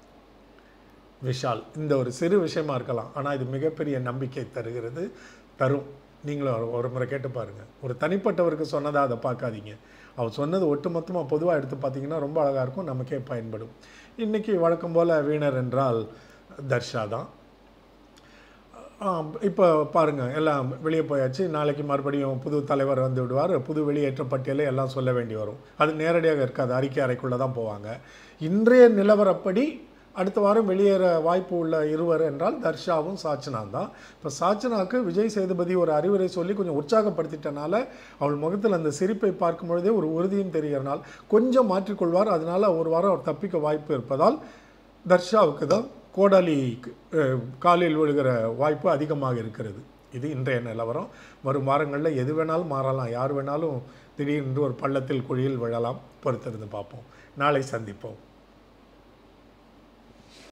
விஷால் இந்த ஒரு சிறு விஷயமா இருக்கலாம் ஆனால் இது மிகப்பெரிய நம்பிக்கை தருகிறது தரும் நீங்களும் ஒரு- ஒரு முறை கேட்டு பாருங்கள் ஒரு தனிப்பட்டவருக்கு சொன்னதா அதை பார்க்காதீங்க அவர் சொன்னது ஒட்டுமொத்தமாக பொதுவாக எடுத்து பார்த்தீங்கன்னா ரொம்ப அழகாக இருக்கும் நமக்கே பயன்படும் இன்றைக்கி வழக்கம் போல் வீணர் என்றால் தர்ஷா தான் இப்போ பாருங்கள் எல்லாம் வெளியே போயாச்சு நாளைக்கு மறுபடியும் புது தலைவர் வந்து விடுவார் புது வெளியேற்ற பட்டியலை எல்லாம் சொல்ல வேண்டி வரும் அது நேரடியாக இருக்காது அறிக்கை அறைக்குள்ளே தான் போவாங்க இன்றைய நிலவரப்படி அடுத்த வாரம் வெளியேற வாய்ப்பு உள்ள இருவர் என்றால் தர்ஷாவும் சாச்சனாவும் தான் இப்போ சாச்சனாவுக்கு விஜய் சேதுபதி ஒரு அறிவுரை சொல்லி கொஞ்சம் உற்சாகப்படுத்திட்டனால அவள் முகத்தில் அந்த சிரிப்பை பார்க்கும் பொழுதே ஒரு உறுதியும் தெரிகிறனால் கொஞ்சம் மாற்றிக்கொள்வார் அதனால் ஒரு வாரம் அவர் தப்பிக்க வாய்ப்பு இருப்பதால் தர்ஷாவுக்கு தான் கோடாலி அஹ், காலில் விழுகிற வாய்ப்பு அதிகமாக இருக்கிறது இது இன்றைய நிலவரம் வரும் வாரங்களில் எது வேணாலும் மாறலாம் யார் வேணாலும் திடீரென்று ஒரு பள்ளத்தில் குழியில் விழலாம் பொறுத்திருந்து பார்ப்போம் நாளை சந்திப்போம்